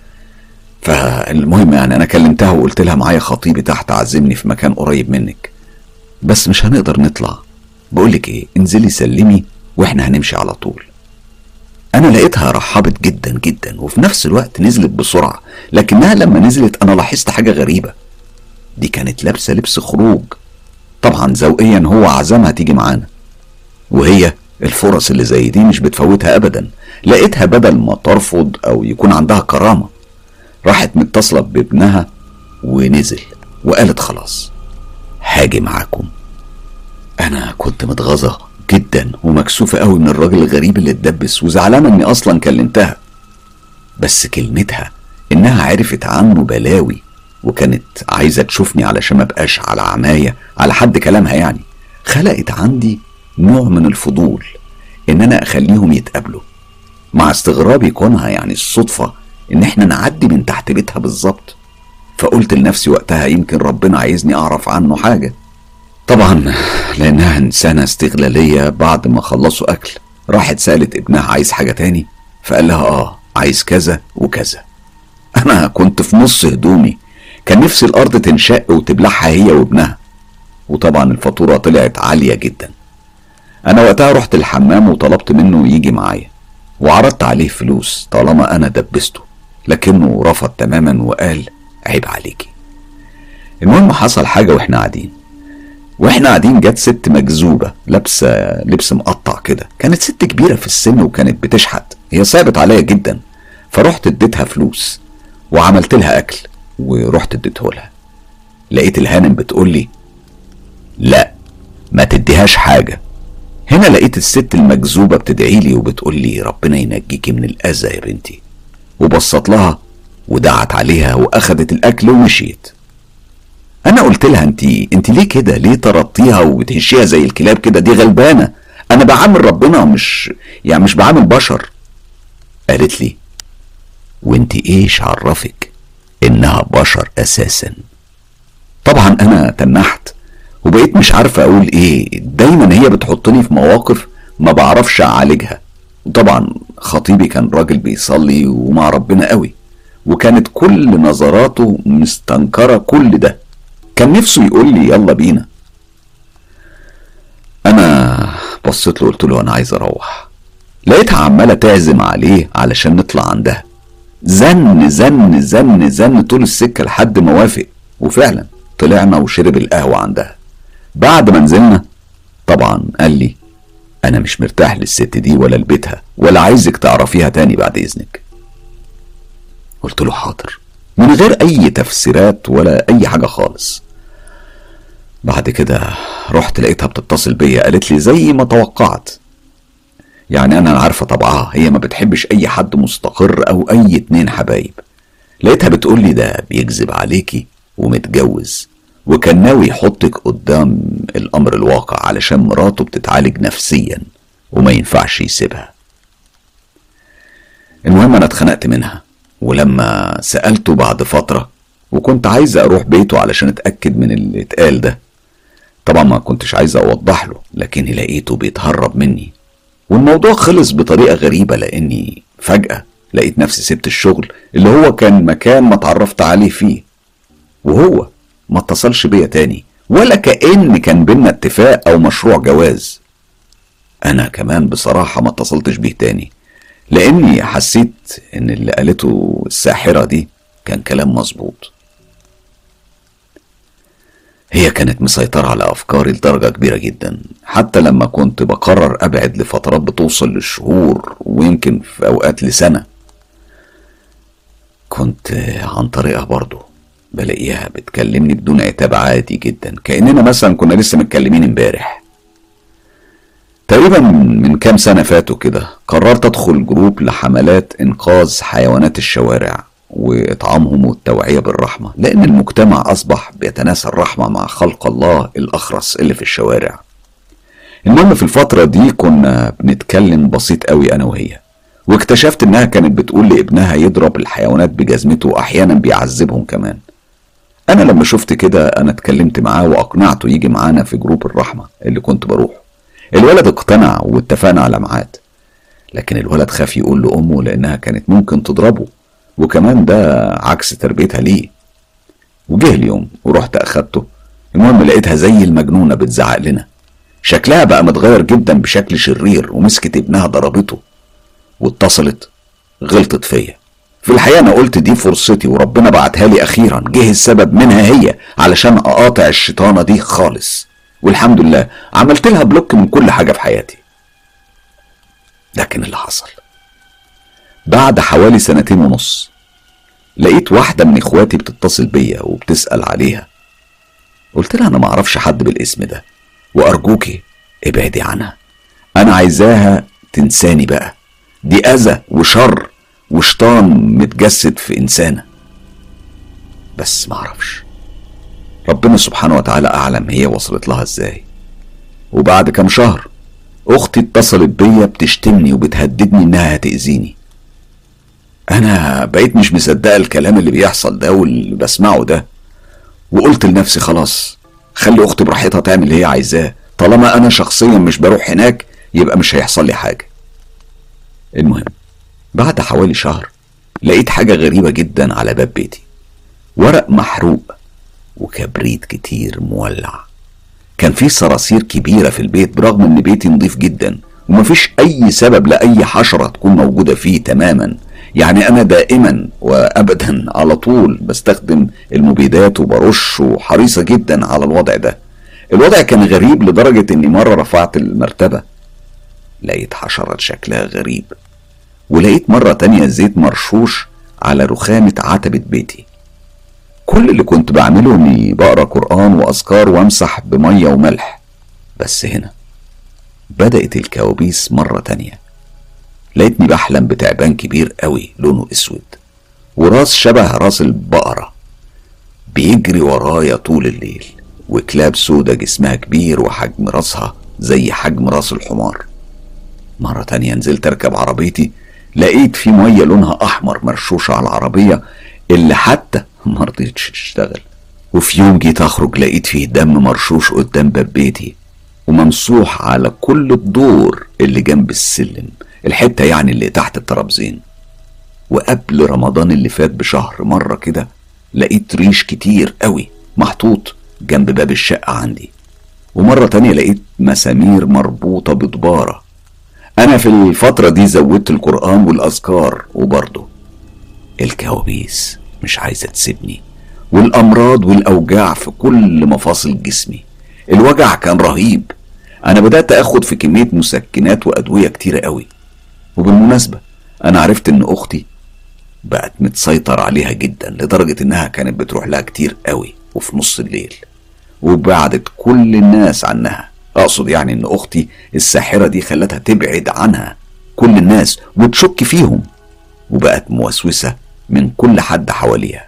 فالمهم يعني انا كلمتها وقلت لها معايا خطيبي تحت عزمني في مكان قريب منك بس مش هنقدر نطلع بقولك ايه انزلي سلمي واحنا هنمشي على طول انا لقيتها رحبت جدا جدا وفي نفس الوقت نزلت بسرعه لكنها لما نزلت انا لاحظت حاجه غريبه دي كانت لابسه لبس خروج طبعا ذوقيا هو عزمها تيجي معانا وهي الفرص اللي زي دي مش بتفوتها ابدا لقيتها بدل ما ترفض او يكون عندها كرامه راحت متصله بابنها ونزل وقالت خلاص هاجي معاكم انا كنت متغاظه جدا ومكسوفه قوي من الراجل الغريب اللي اتدبس وزعلانه اني اصلا كلمتها بس كلمتها انها عرفت عنه بلاوي وكانت عايزه تشوفني علشان ما بقاش على عمايه على حد كلامها يعني خلقت عندي نوع من الفضول ان انا اخليهم يتقابلوا مع استغرابي كونها يعني الصدفه ان احنا نعدي من تحت بيتها بالظبط فقلت لنفسي وقتها يمكن ربنا عايزني اعرف عنه حاجه طبعا لانها انسانه استغلاليه بعد ما خلصوا اكل راحت سالت ابنها عايز حاجه تاني فقال لها اه عايز كذا وكذا انا كنت في نص هدومي كان نفسي الارض تنشق وتبلعها هي وابنها وطبعا الفاتوره طلعت عاليه جدا انا وقتها رحت الحمام وطلبت منه يجي معايا وعرضت عليه فلوس طالما انا دبسته لكنه رفض تماما وقال عيب عليكي المهم حصل حاجة واحنا قاعدين واحنا قاعدين جت ست مجذوبة لابسة لبس مقطع كده كانت ست كبيرة في السن وكانت بتشحت هي صعبت عليا جدا فرحت اديتها فلوس وعملت لها اكل ورحت اديته لها لقيت الهانم بتقول لي لا ما تديهاش حاجة هنا لقيت الست المجذوبة بتدعي لي وبتقول لي ربنا ينجيكي من الأذى يا بنتي وبصت لها ودعت عليها واخدت الأكل ومشيت أنا قلت لها أنت أنت ليه كده؟ ليه طردتيها وبتهشيها زي الكلاب كده؟ دي غلبانة أنا بعامل ربنا مش يعني مش بعامل بشر قالت لي وانت ايش عرفك انها بشر اساسا طبعا انا تنحت وبقيت مش عارفة اقول ايه دايما هي بتحطني في مواقف ما بعرفش اعالجها وطبعا خطيبي كان راجل بيصلي ومع ربنا قوي وكانت كل نظراته مستنكرة كل ده كان نفسه يقول لي يلا بينا انا بصيت له قلت له انا عايز اروح لقيتها عمالة تعزم عليه علشان نطلع عندها زن زن زن زن طول السكة لحد ما وافق وفعلا طلعنا وشرب القهوة عندها بعد ما نزلنا طبعا قال لي انا مش مرتاح للست دي ولا لبيتها ولا عايزك تعرفيها تاني بعد اذنك قلت له حاضر من غير اي تفسيرات ولا اي حاجة خالص بعد كده رحت لقيتها بتتصل بيا قالت لي زي ما توقعت يعني انا عارفه طبعها هي ما بتحبش اي حد مستقر او اي اتنين حبايب لقيتها بتقول لي ده بيكذب عليكي ومتجوز وكان ناوي يحطك قدام الامر الواقع علشان مراته بتتعالج نفسيا وما ينفعش يسيبها المهم انا اتخنقت منها ولما سألته بعد فترة وكنت عايز اروح بيته علشان اتأكد من اللي اتقال ده طبعا ما كنتش عايز اوضح له لكني لقيته بيتهرب مني والموضوع خلص بطريقة غريبة لاني فجأة لقيت نفسي سبت الشغل اللي هو كان مكان ما اتعرفت عليه فيه وهو ما اتصلش بيا تاني ولا كأن كان بينا اتفاق او مشروع جواز انا كمان بصراحة ما اتصلتش بيه تاني لاني حسيت ان اللي قالته الساحرة دي كان كلام مظبوط هي كانت مسيطرة على أفكاري لدرجة كبيرة جدا حتى لما كنت بقرر أبعد لفترات بتوصل للشهور ويمكن في أوقات لسنة كنت عن طريقها برضه بلاقيها بتكلمني بدون عتاب عادي جدا كأننا مثلا كنا لسه متكلمين امبارح تقريبا من كام سنة فاتوا كده قررت أدخل جروب لحملات إنقاذ حيوانات الشوارع وإطعامهم والتوعية بالرحمة لأن المجتمع أصبح بيتناسى الرحمة مع خلق الله الأخرس اللي في الشوارع المهم في الفترة دي كنا بنتكلم بسيط قوي أنا وهي واكتشفت إنها كانت بتقول لابنها يضرب الحيوانات بجزمته وأحيانا بيعذبهم كمان أنا لما شفت كده أنا اتكلمت معاه وأقنعته يجي معانا في جروب الرحمة اللي كنت بروح الولد اقتنع واتفقنا على ميعاد لكن الولد خاف يقول لأمه لأنها كانت ممكن تضربه وكمان ده عكس تربيتها ليه وجه اليوم ورحت أخدته المهم لقيتها زي المجنونة بتزعق لنا شكلها بقى متغير جدا بشكل شرير ومسكت ابنها ضربته واتصلت غلطت فيا في الحقيقة أنا قلت دي فرصتي وربنا بعتها لي أخيرا جه السبب منها هي علشان أقاطع الشيطانة دي خالص والحمد لله عملت لها بلوك من كل حاجة في حياتي لكن اللي حصل بعد حوالي سنتين ونص لقيت واحدة من اخواتي بتتصل بيا وبتسأل عليها قلت لها انا معرفش حد بالاسم ده وارجوكي ابعدي عنها انا عايزاها تنساني بقى دي اذى وشر وشيطان متجسد في انسانة بس معرفش ربنا سبحانه وتعالى اعلم هي وصلت لها ازاي وبعد كام شهر اختي اتصلت بيا بتشتمني وبتهددني انها هتأذيني انا بقيت مش مصدقه الكلام اللي بيحصل ده واللي بسمعه ده وقلت لنفسي خلاص خلي اختي براحتها تعمل اللي هي عايزاه طالما انا شخصيا مش بروح هناك يبقى مش هيحصل لي حاجه المهم بعد حوالي شهر لقيت حاجه غريبه جدا على باب بيتي ورق محروق وكبريت كتير مولع كان في صراصير كبيرة في البيت برغم ان بيتي نضيف جدا ومفيش اي سبب لاي حشرة تكون موجودة فيه تماما يعني انا دائما وابدا على طول بستخدم المبيدات وبرش وحريصة جدا على الوضع ده الوضع كان غريب لدرجة اني مرة رفعت المرتبة لقيت حشرة شكلها غريب ولقيت مرة تانية زيت مرشوش على رخامة عتبة بيتي كل اللي كنت بعمله اني بقرا قرآن واذكار وامسح بمية وملح بس هنا بدأت الكوابيس مرة تانية لقيتني بحلم بتعبان كبير قوي لونه اسود وراس شبه راس البقرة بيجري ورايا طول الليل وكلاب سودة جسمها كبير وحجم راسها زي حجم راس الحمار مرة تانية نزلت اركب عربيتي لقيت في مية لونها احمر مرشوشة على العربية اللي حتى مرضيتش تشتغل وفي يوم جيت اخرج لقيت فيه دم مرشوش قدام باب بيتي وممسوح على كل الدور اللي جنب السلم الحتة يعني اللي تحت الترابزين وقبل رمضان اللي فات بشهر مرة كده لقيت ريش كتير قوي محطوط جنب باب الشقة عندي ومرة تانية لقيت مسامير مربوطة بدبارة أنا في الفترة دي زودت القرآن والأذكار وبرضه الكوابيس مش عايزة تسيبني والأمراض والأوجاع في كل مفاصل جسمي الوجع كان رهيب أنا بدأت أخد في كمية مسكنات وأدوية كتيرة قوي وبالمناسبة أنا عرفت إن أختي بقت متسيطر عليها جدا لدرجة إنها كانت بتروح لها كتير قوي وفي نص الليل وبعدت كل الناس عنها أقصد يعني إن أختي الساحرة دي خلتها تبعد عنها كل الناس وتشك فيهم وبقت موسوسة من كل حد حواليها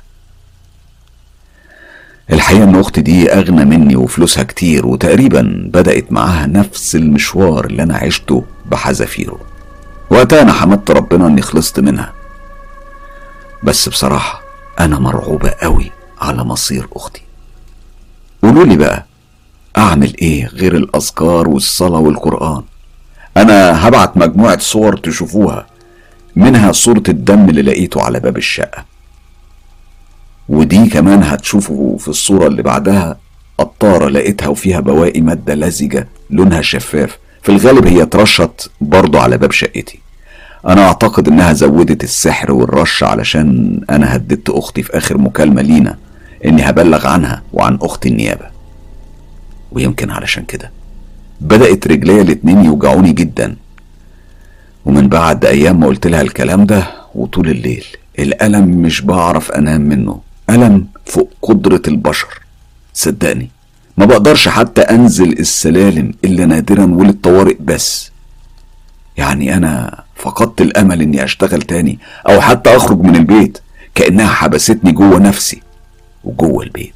الحقيقة إن أختي دي أغنى مني وفلوسها كتير وتقريبا بدأت معاها نفس المشوار اللي أنا عشته بحذافيره وقتها أنا حمدت ربنا إني خلصت منها بس بصراحة أنا مرعوبة قوي على مصير أختي قولوا لي بقى أعمل إيه غير الأذكار والصلاة والقرآن أنا هبعت مجموعة صور تشوفوها منها صورة الدم اللي لقيته على باب الشقة ودي كمان هتشوفوا في الصورة اللي بعدها قطارة لقيتها وفيها بواقي مادة لزجة لونها شفاف في الغالب هي اترشت برضه على باب شقتي انا اعتقد انها زودت السحر والرش علشان انا هددت اختي في اخر مكالمة لينا اني هبلغ عنها وعن اختي النيابة ويمكن علشان كده بدأت رجليا الاتنين يوجعوني جدا ومن بعد ايام ما قلت لها الكلام ده وطول الليل الألم مش بعرف أنام منه ألم فوق قدرة البشر صدقني ما بقدرش حتى أنزل السلالم إلا نادرا وللطوارئ بس يعني أنا فقدت الأمل إني أشتغل تاني أو حتى أخرج من البيت كأنها حبستني جوه نفسي وجوه البيت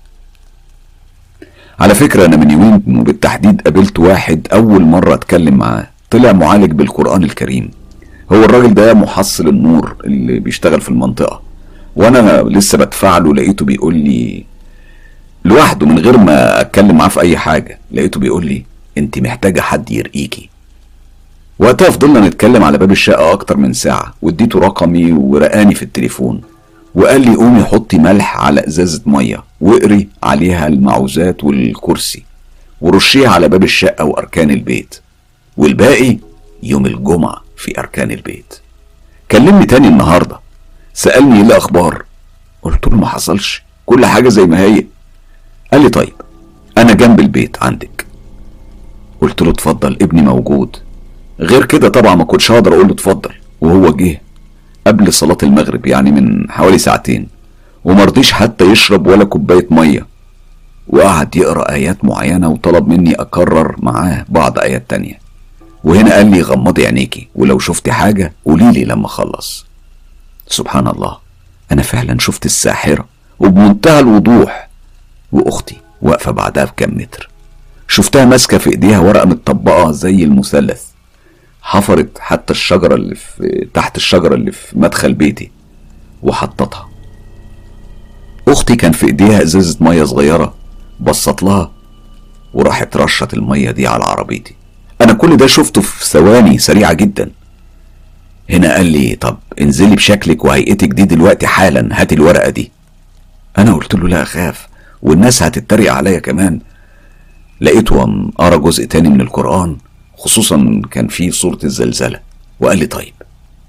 على فكرة أنا من يومين وبالتحديد قابلت واحد أول مرة أتكلم معاه طلع معالج بالقرآن الكريم هو الراجل ده محصل النور اللي بيشتغل في المنطقة وأنا لسه بدفع له لقيته بيقول لي لوحده من غير ما أتكلم معاه في أي حاجة لقيته بيقول لي أنت محتاجة حد يرقيكي وقتها فضلنا نتكلم على باب الشقة أكتر من ساعة واديته رقمي ورقاني في التليفون وقال لي قومي حطي ملح على ازازه ميه واقري عليها المعوذات والكرسي ورشيها على باب الشقه واركان البيت والباقي يوم الجمعه في اركان البيت كلمني تاني النهارده سالني ايه الاخبار قلت له ما حصلش كل حاجه زي ما هي قال لي طيب انا جنب البيت عندك قلت له اتفضل ابني موجود غير كده طبعا ما كنتش هقدر اقول له اتفضل وهو جه قبل صلاة المغرب يعني من حوالي ساعتين ومرضيش حتى يشرب ولا كوباية مية وقعد يقرأ آيات معينة وطلب مني أكرر معاه بعض آيات تانية وهنا قال لي غمضي عينيكي ولو شفتي حاجة قوليلي لما أخلص سبحان الله أنا فعلا شفت الساحرة وبمنتهى الوضوح وأختي واقفة بعدها بكام متر شفتها ماسكة في إيديها ورقة متطبقة زي المثلث حفرت حتى الشجرة اللي في تحت الشجرة اللي في مدخل بيتي وحطتها أختي كان في إيديها إزازة مية صغيرة بصت لها وراحت رشت المية دي على عربيتي أنا كل ده شفته في ثواني سريعة جدا هنا قال لي طب انزلي بشكلك وهيئتك دي دلوقتي حالا هاتي الورقة دي أنا قلت له لا أخاف والناس هتتريق عليا كمان لقيته قرا جزء تاني من القرآن خصوصا كان في صورة الزلزلة وقال لي طيب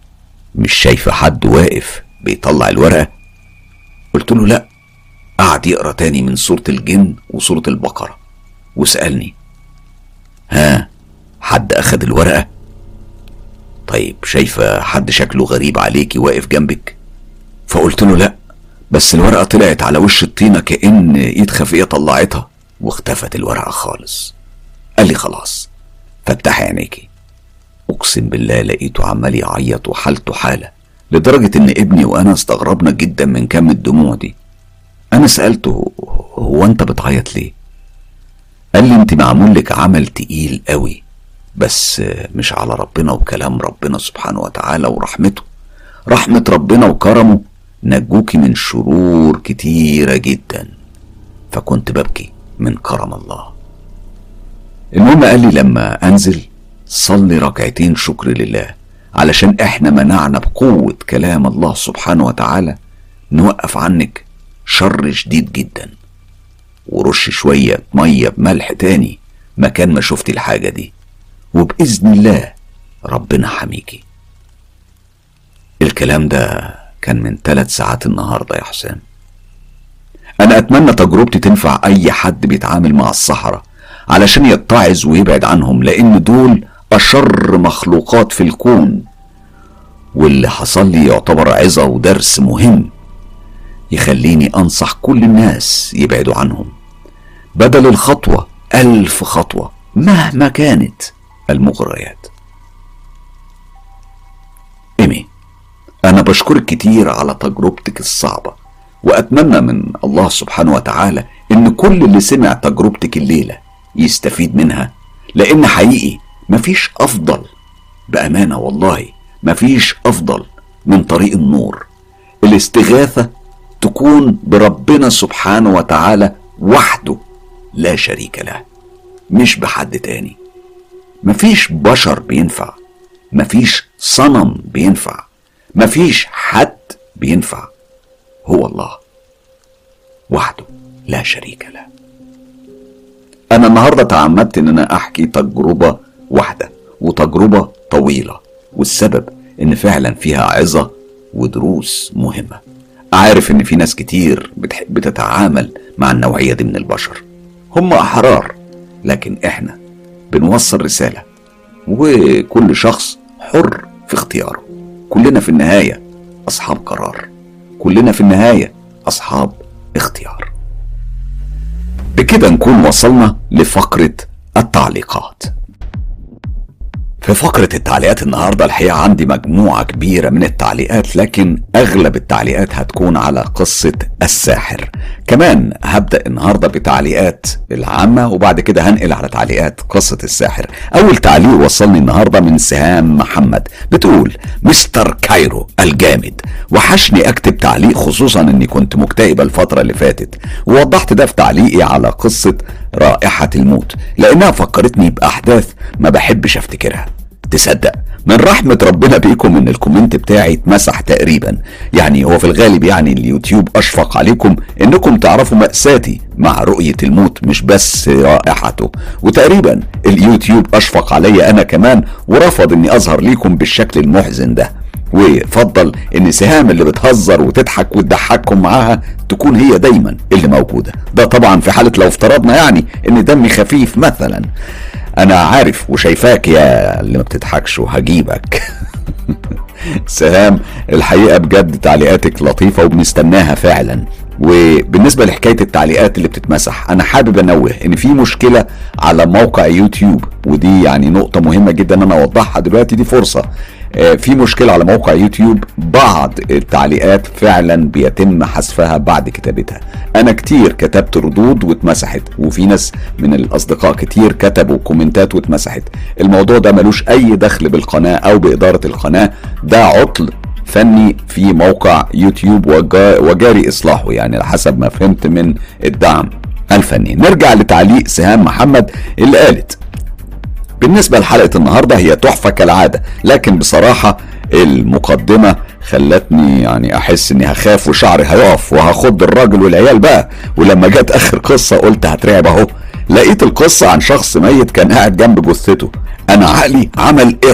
مش شايفة حد واقف بيطلع الورقة قلت له لا قعد يقرا تاني من سورة الجن وسورة البقرة وسألني ها حد أخد الورقة طيب شايفة حد شكله غريب عليكي واقف جنبك فقلت له لا بس الورقة طلعت على وش الطينة كأن ايد خفية طلعتها واختفت الورقة خالص قال لي خلاص فتحي عينيكي اقسم بالله لقيته عمال يعيط وحالته حالة لدرجة ان ابني وانا استغربنا جدا من كم الدموع دي انا سألته هو انت بتعيط ليه قال لي انت معمول لك عمل تقيل قوي بس مش على ربنا وكلام ربنا سبحانه وتعالى ورحمته رحمة ربنا وكرمه نجوكي من شرور كتيرة جدا فكنت ببكي من كرم الله المهم قال لي لما انزل صلي ركعتين شكر لله علشان احنا منعنا بقوة كلام الله سبحانه وتعالى نوقف عنك شر شديد جدا ورش شوية مية بملح تاني مكان ما شفتي الحاجة دي وبإذن الله ربنا حميكي الكلام ده كان من ثلاث ساعات النهاردة يا حسام أنا أتمنى تجربتي تنفع أي حد بيتعامل مع الصحراء علشان يتعظ ويبعد عنهم لأن دول أشر مخلوقات في الكون واللي حصل لي يعتبر عظة ودرس مهم يخليني أنصح كل الناس يبعدوا عنهم بدل الخطوة ألف خطوة مهما كانت المغريات إيمي أنا بشكرك كتير على تجربتك الصعبة وأتمنى من الله سبحانه وتعالى إن كل اللي سمع تجربتك الليلة يستفيد منها لأن حقيقي مفيش أفضل بأمانة والله مفيش أفضل من طريق النور الاستغاثة تكون بربنا سبحانه وتعالى وحده لا شريك له مش بحد تاني مفيش بشر بينفع مفيش صنم بينفع مفيش حد بينفع هو الله وحده لا شريك له انا النهارده تعمدت ان انا احكي تجربه واحده وتجربه طويله والسبب ان فعلا فيها عظه ودروس مهمه عارف ان في ناس كتير بتحب تتعامل مع النوعيه دي من البشر هم احرار لكن احنا بنوصل رساله وكل شخص حر في اختياره كلنا في النهايه اصحاب قرار كلنا في النهايه اصحاب اختيار بكده نكون وصلنا لفقره التعليقات في فقرة التعليقات النهاردة الحقيقة عندي مجموعة كبيرة من التعليقات لكن أغلب التعليقات هتكون على قصة الساحر كمان هبدأ النهاردة بتعليقات العامة وبعد كده هنقل على تعليقات قصة الساحر أول تعليق وصلني النهاردة من سهام محمد بتقول مستر كايرو الجامد وحشني أكتب تعليق خصوصا أني كنت مكتئبة الفترة اللي فاتت ووضحت ده في تعليقي على قصة رائحة الموت لأنها فكرتني بأحداث ما بحبش أفتكرها تصدق من رحمة ربنا بيكم ان الكومنت بتاعي اتمسح تقريبا يعني هو في الغالب يعني اليوتيوب اشفق عليكم انكم تعرفوا مأساتي مع رؤية الموت مش بس رائحته وتقريبا اليوتيوب اشفق عليا انا كمان ورفض اني اظهر ليكم بالشكل المحزن ده وفضل ان سهام اللي بتهزر وتضحك وتضحككم معاها تكون هي دايما اللي موجوده ده طبعا في حاله لو افترضنا يعني ان دمي خفيف مثلا انا عارف وشايفاك يا اللي ما بتضحكش وهجيبك سهام الحقيقه بجد تعليقاتك لطيفه وبنستناها فعلا وبالنسبه لحكايه التعليقات اللي بتتمسح انا حابب انوه ان في مشكله على موقع يوتيوب ودي يعني نقطه مهمه جدا ان انا اوضحها دلوقتي دي فرصه في مشكله على موقع يوتيوب بعض التعليقات فعلا بيتم حذفها بعد كتابتها انا كتير كتبت ردود واتمسحت وفي ناس من الاصدقاء كتير كتبوا كومنتات واتمسحت الموضوع ده ملوش اي دخل بالقناه او باداره القناه ده عطل فني في موقع يوتيوب وجاري اصلاحه يعني على حسب ما فهمت من الدعم الفني نرجع لتعليق سهام محمد اللي قالت بالنسبة لحلقة النهاردة هي تحفة كالعادة لكن بصراحة المقدمة خلتني يعني احس اني هخاف وشعري هيقف وهخض الراجل والعيال بقى ولما جت اخر قصة قلت هترعب اهو لقيت القصة عن شخص ميت كان قاعد جنب جثته انا عقلي عمل ايرور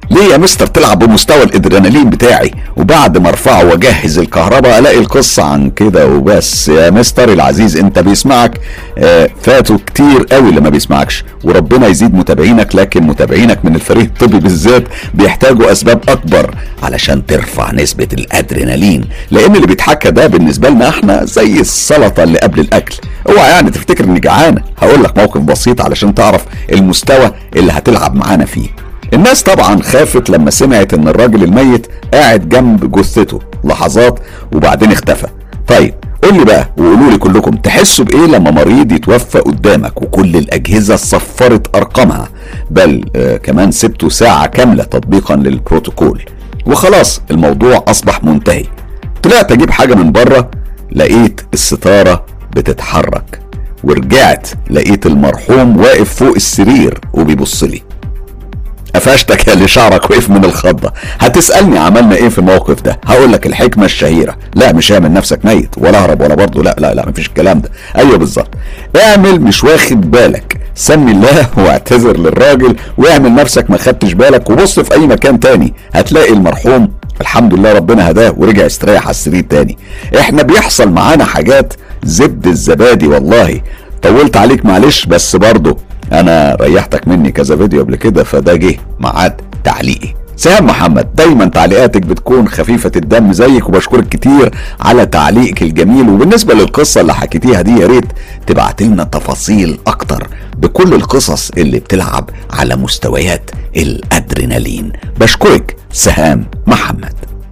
ليه يا مستر تلعب بمستوى الادرينالين بتاعي وبعد ما ارفعه واجهز الكهرباء الاقي القصه عن كده وبس يا مستر العزيز انت بيسمعك آه فاتوا كتير قوي لما بيسمعكش وربنا يزيد متابعينك لكن متابعينك من الفريق الطبي بالذات بيحتاجوا اسباب اكبر علشان ترفع نسبه الادرينالين لان اللي بيتحكى ده بالنسبه لنا احنا زي السلطه اللي قبل الاكل اوعى يعني تفتكر اني جعان هقول لك موقف بسيط علشان تعرف المستوى اللي هتلعب معانا فيه الناس طبعا خافت لما سمعت ان الراجل الميت قاعد جنب جثته لحظات وبعدين اختفى طيب قول لي بقى وقولوا لي كلكم تحسوا بايه لما مريض يتوفى قدامك وكل الاجهزه صفرت ارقامها بل آه كمان سبتوا ساعه كامله تطبيقا للبروتوكول وخلاص الموضوع اصبح منتهي طلعت اجيب حاجه من بره لقيت الستاره بتتحرك ورجعت لقيت المرحوم واقف فوق السرير وبيبص لي قفشتك يا اللي شعرك وقف من الخضة هتسألني عملنا ايه في الموقف ده هقول لك الحكمة الشهيرة لا مش اعمل نفسك ميت ولا اهرب ولا برضه لا لا لا مفيش الكلام ده ايوه بالظبط اعمل مش واخد بالك سمي الله واعتذر للراجل واعمل نفسك ما خدتش بالك وبص في اي مكان تاني هتلاقي المرحوم الحمد لله ربنا هداه ورجع يستريح على السرير تاني احنا بيحصل معانا حاجات زبد الزبادي والله طولت عليك معلش بس برضه انا ريحتك مني كذا فيديو قبل كده فده جه ميعاد تعليقي سهام محمد دايما تعليقاتك بتكون خفيفة الدم زيك وبشكرك كتير على تعليقك الجميل وبالنسبة للقصة اللي حكيتيها دي يا ريت تبعت لنا تفاصيل اكتر بكل القصص اللي بتلعب على مستويات الادرينالين بشكرك سهام محمد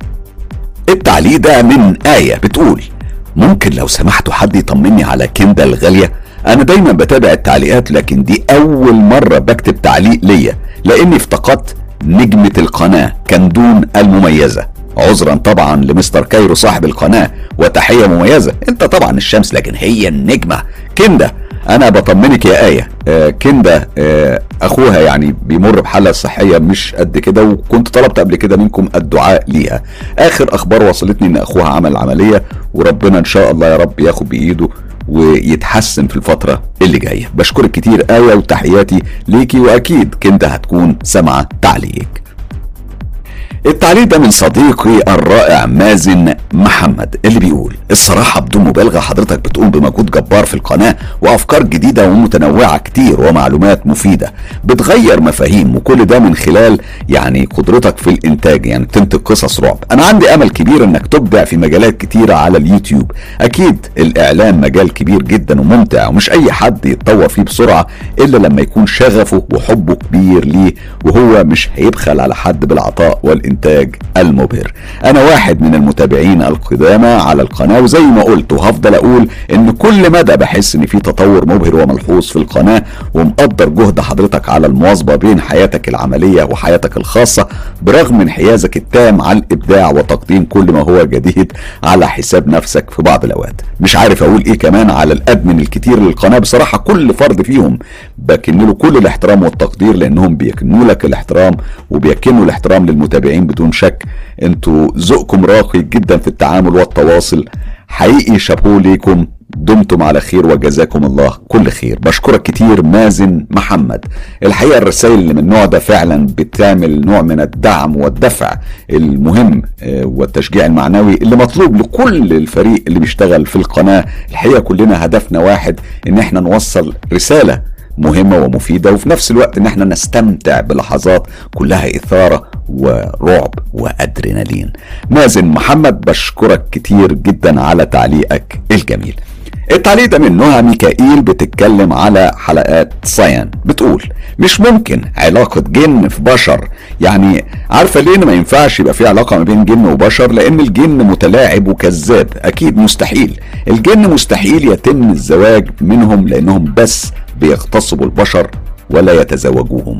التعليق ده من آية بتقول ممكن لو سمحتوا حد يطمني على كندا الغالية انا دايما بتابع التعليقات لكن دي اول مرة بكتب تعليق ليا لاني افتقدت نجمة القناة كندون المميزة عذرا طبعا لمستر كايرو صاحب القناة وتحية مميزة انت طبعا الشمس لكن هي النجمة كندا انا بطمنك يا آية آه كندا آه اخوها يعني بيمر بحالة صحية مش قد كده وكنت طلبت قبل كده منكم الدعاء ليها اخر اخبار وصلتني ان اخوها عمل عملية وربنا ان شاء الله يا رب ياخد بايده ويتحسن في الفترة اللي جاية بشكرك كتير آية وتحياتي ليكي وأكيد كندا هتكون سامعة تعليقك التعليق ده من صديقي الرائع مازن محمد اللي بيقول الصراحة بدون مبالغة حضرتك بتقوم بمجهود جبار في القناة وأفكار جديدة ومتنوعة كتير ومعلومات مفيدة بتغير مفاهيم وكل ده من خلال يعني قدرتك في الإنتاج يعني تنتج قصص رعب أنا عندي أمل كبير إنك تبدع في مجالات كتيرة على اليوتيوب أكيد الإعلام مجال كبير جدا وممتع ومش أي حد يتطور فيه بسرعة إلا لما يكون شغفه وحبه كبير ليه وهو مش هيبخل على حد بالعطاء والإنتاج الانتاج المبهر انا واحد من المتابعين القدامى على القناه وزي ما قلت وهفضل اقول ان كل مدى بحس ان في تطور مبهر وملحوظ في القناه ومقدر جهد حضرتك على المواظبه بين حياتك العمليه وحياتك الخاصه برغم انحيازك التام على الابداع وتقديم كل ما هو جديد على حساب نفسك في بعض الاوقات مش عارف اقول ايه كمان على الادمن الكتير للقناه بصراحه كل فرد فيهم بكن له كل الاحترام والتقدير لانهم بيكنوا لك الاحترام وبيكنوا الاحترام للمتابعين بدون شك انتوا ذوقكم راقي جدا في التعامل والتواصل حقيقي شابوه ليكم دمتم على خير وجزاكم الله كل خير بشكرك كتير مازن محمد الحقيقة الرسائل اللي من النوع ده فعلا بتعمل نوع من الدعم والدفع المهم والتشجيع المعنوي اللي مطلوب لكل الفريق اللي بيشتغل في القناة الحقيقة كلنا هدفنا واحد ان احنا نوصل رسالة مهمة ومفيدة وفي نفس الوقت ان احنا نستمتع بلحظات كلها اثارة ورعب وادرينالين مازن محمد بشكرك كتير جدا على تعليقك الجميل التعليق ده من نهى ميكائيل بتتكلم على حلقات صيان بتقول مش ممكن علاقة جن في بشر يعني عارفة ليه ما ينفعش يبقى في علاقة ما بين جن وبشر لأن الجن متلاعب وكذاب أكيد مستحيل الجن مستحيل يتم الزواج منهم لأنهم بس بيغتصبوا البشر ولا يتزوجوهم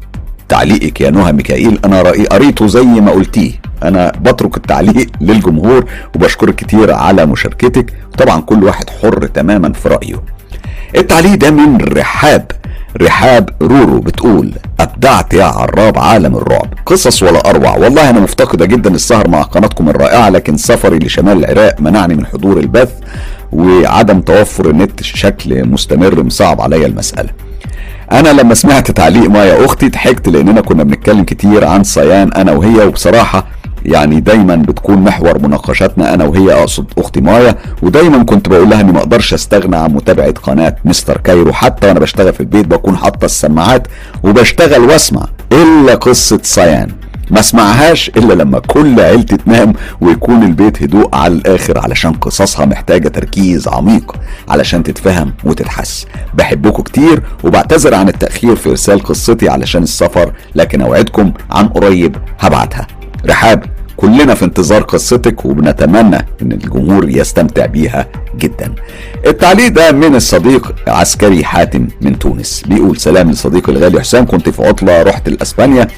تعليقك يا نهى ميكائيل انا رأي قريته زي ما قلتيه انا بترك التعليق للجمهور وبشكرك كتير على مشاركتك وطبعا كل واحد حر تماما في رأيه التعليق ده من رحاب رحاب رورو بتقول ابدعت يا عراب عالم الرعب قصص ولا اروع والله انا مفتقده جدا السهر مع قناتكم الرائعه لكن سفري لشمال العراق منعني من حضور البث وعدم توفر النت بشكل مستمر مصعب عليا المساله انا لما سمعت تعليق مايا اختي ضحكت لاننا كنا بنتكلم كتير عن صيان انا وهي وبصراحه يعني دايما بتكون محور مناقشاتنا انا وهي اقصد اختي مايا ودايما كنت بقول لها اني ما اقدرش استغنى عن متابعه قناه مستر كايرو حتى وانا بشتغل في البيت بكون حاطه السماعات وبشتغل واسمع الا قصه صيان ما اسمعهاش الا لما كل عيلتي تنام ويكون البيت هدوء على الاخر علشان قصصها محتاجه تركيز عميق علشان تتفهم وتتحس بحبكم كتير وبعتذر عن التاخير في ارسال قصتي علشان السفر لكن اوعدكم عن قريب هبعتها رحاب كلنا في انتظار قصتك وبنتمنى ان الجمهور يستمتع بيها جدا التعليق ده من الصديق عسكري حاتم من تونس بيقول سلام لصديقي الغالي حسام كنت في عطلة رحت لاسبانيا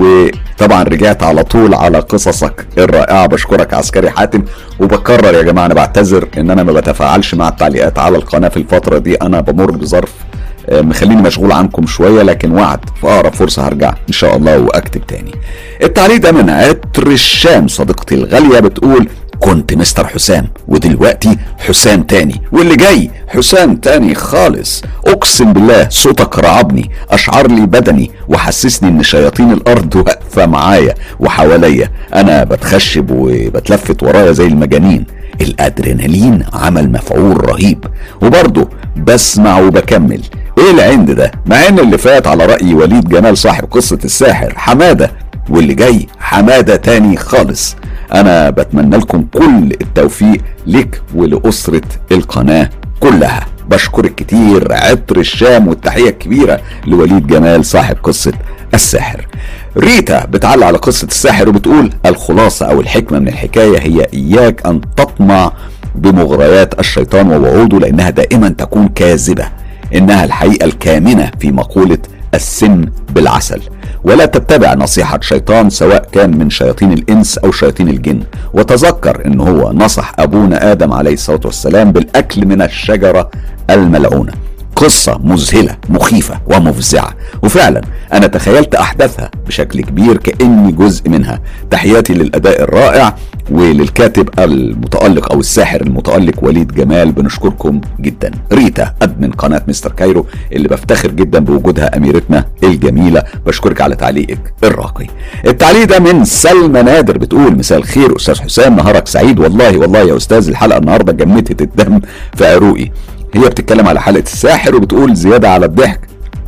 وطبعا رجعت على طول على قصصك الرائعة بشكرك عسكري حاتم وبكرر يا جماعة انا بعتذر ان انا ما بتفاعلش مع التعليقات على القناة في الفترة دي انا بمر بظرف آه، مخليني مشغول عنكم شويه لكن وعد في اقرب فرصه هرجع ان شاء الله واكتب تاني التعليق ده من عطر الشام صديقتي الغاليه بتقول كنت مستر حسام ودلوقتي حسام تاني واللي جاي حسام تاني خالص اقسم بالله صوتك رعبني اشعر لي بدني وحسسني ان شياطين الارض واقفه معايا وحواليا انا بتخشب وبتلفت ورايا زي المجانين الادرينالين عمل مفعول رهيب وبرضه بسمع وبكمل ايه العند ده مع ان اللي فات على رأي وليد جمال صاحب قصة الساحر حمادة واللي جاي حمادة تاني خالص انا بتمنى لكم كل التوفيق لك ولأسرة القناة كلها بشكرك كتير عطر الشام والتحية الكبيرة لوليد جمال صاحب قصة الساحر ريتا بتعلق على قصة الساحر وبتقول الخلاصة أو الحكمة من الحكاية هي إياك أن تطمع بمغريات الشيطان ووعوده لأنها دائما تكون كاذبة إنها الحقيقة الكامنة في مقولة السم بالعسل ولا تتبع نصيحة شيطان سواء كان من شياطين الإنس أو شياطين الجن وتذكر إن هو نصح أبونا آدم عليه الصلاة والسلام بالأكل من الشجرة الملعونة قصة مذهلة مخيفة ومفزعة وفعلا أنا تخيلت أحداثها بشكل كبير كأني جزء منها تحياتي للأداء الرائع وللكاتب المتألق أو الساحر المتألق وليد جمال بنشكركم جدا ريتا أدمن قناة مستر كايرو اللي بفتخر جدا بوجودها أميرتنا الجميلة بشكرك على تعليقك الراقي التعليق ده من سلمى نادر بتقول مساء الخير أستاذ حسام نهارك سعيد والله والله يا أستاذ الحلقة النهاردة جمدت الدم في عروقي هي بتتكلم على حلقه الساحر وبتقول زياده على الضحك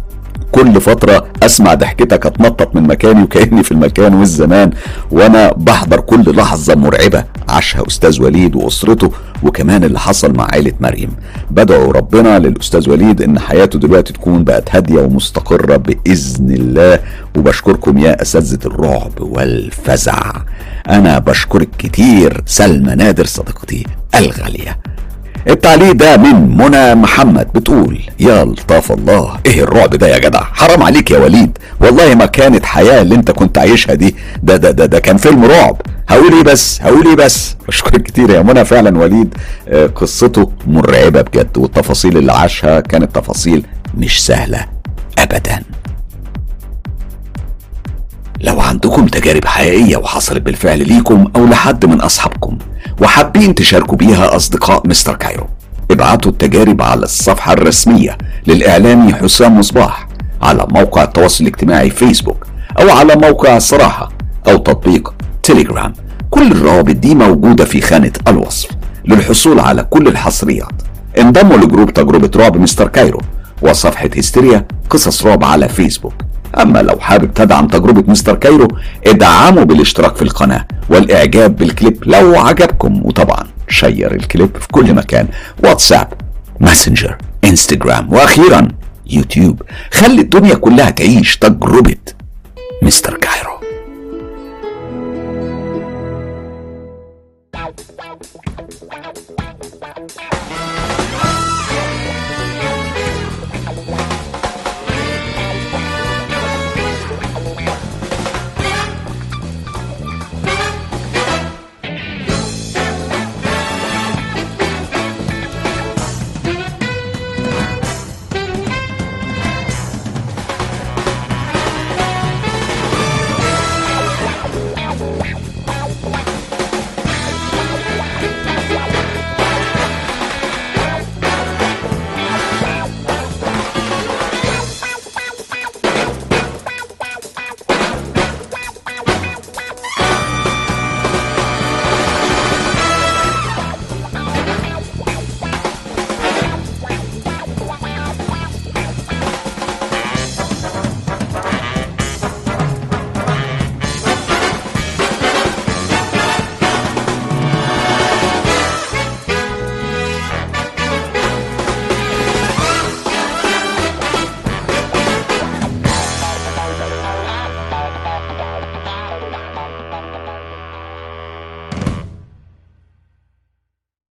كل فترة أسمع ضحكتك أتنطط من مكاني وكأني في المكان والزمان وأنا بحضر كل لحظة مرعبة عاشها أستاذ وليد وأسرته وكمان اللي حصل مع عائلة مريم بدعوا ربنا للأستاذ وليد إن حياته دلوقتي تكون بقت هادية ومستقرة بإذن الله وبشكركم يا أساتذة الرعب والفزع أنا بشكرك كتير سلمى نادر صديقتي الغالية التعليق ده من منى محمد بتقول يا لطاف الله ايه الرعب ده يا جدع حرام عليك يا وليد والله ما كانت حياة اللي انت كنت عايشها دي ده ده ده, ده كان فيلم رعب هقول ايه بس هقول ايه بس بشكرك كتير يا منى فعلا وليد آه، قصته مرعبة بجد والتفاصيل اللي عاشها كانت تفاصيل مش سهلة ابدا لو عندكم تجارب حقيقية وحصلت بالفعل ليكم أو لحد من أصحابكم وحابين تشاركوا بيها أصدقاء مستر كايرو ابعتوا التجارب على الصفحة الرسمية للإعلامي حسام مصباح على موقع التواصل الاجتماعي فيسبوك أو على موقع الصراحة أو تطبيق تيليجرام كل الروابط دي موجودة في خانة الوصف للحصول على كل الحصريات انضموا لجروب تجربة رعب مستر كايرو وصفحة هستيريا قصص رعب على فيسبوك أما لو حابب تدعم تجربة مستر كايرو ادعموا بالاشتراك في القناة والإعجاب بالكليب لو عجبكم وطبعا شير الكليب في كل مكان واتساب ماسنجر انستجرام وأخيرا يوتيوب خلي الدنيا كلها تعيش تجربة مستر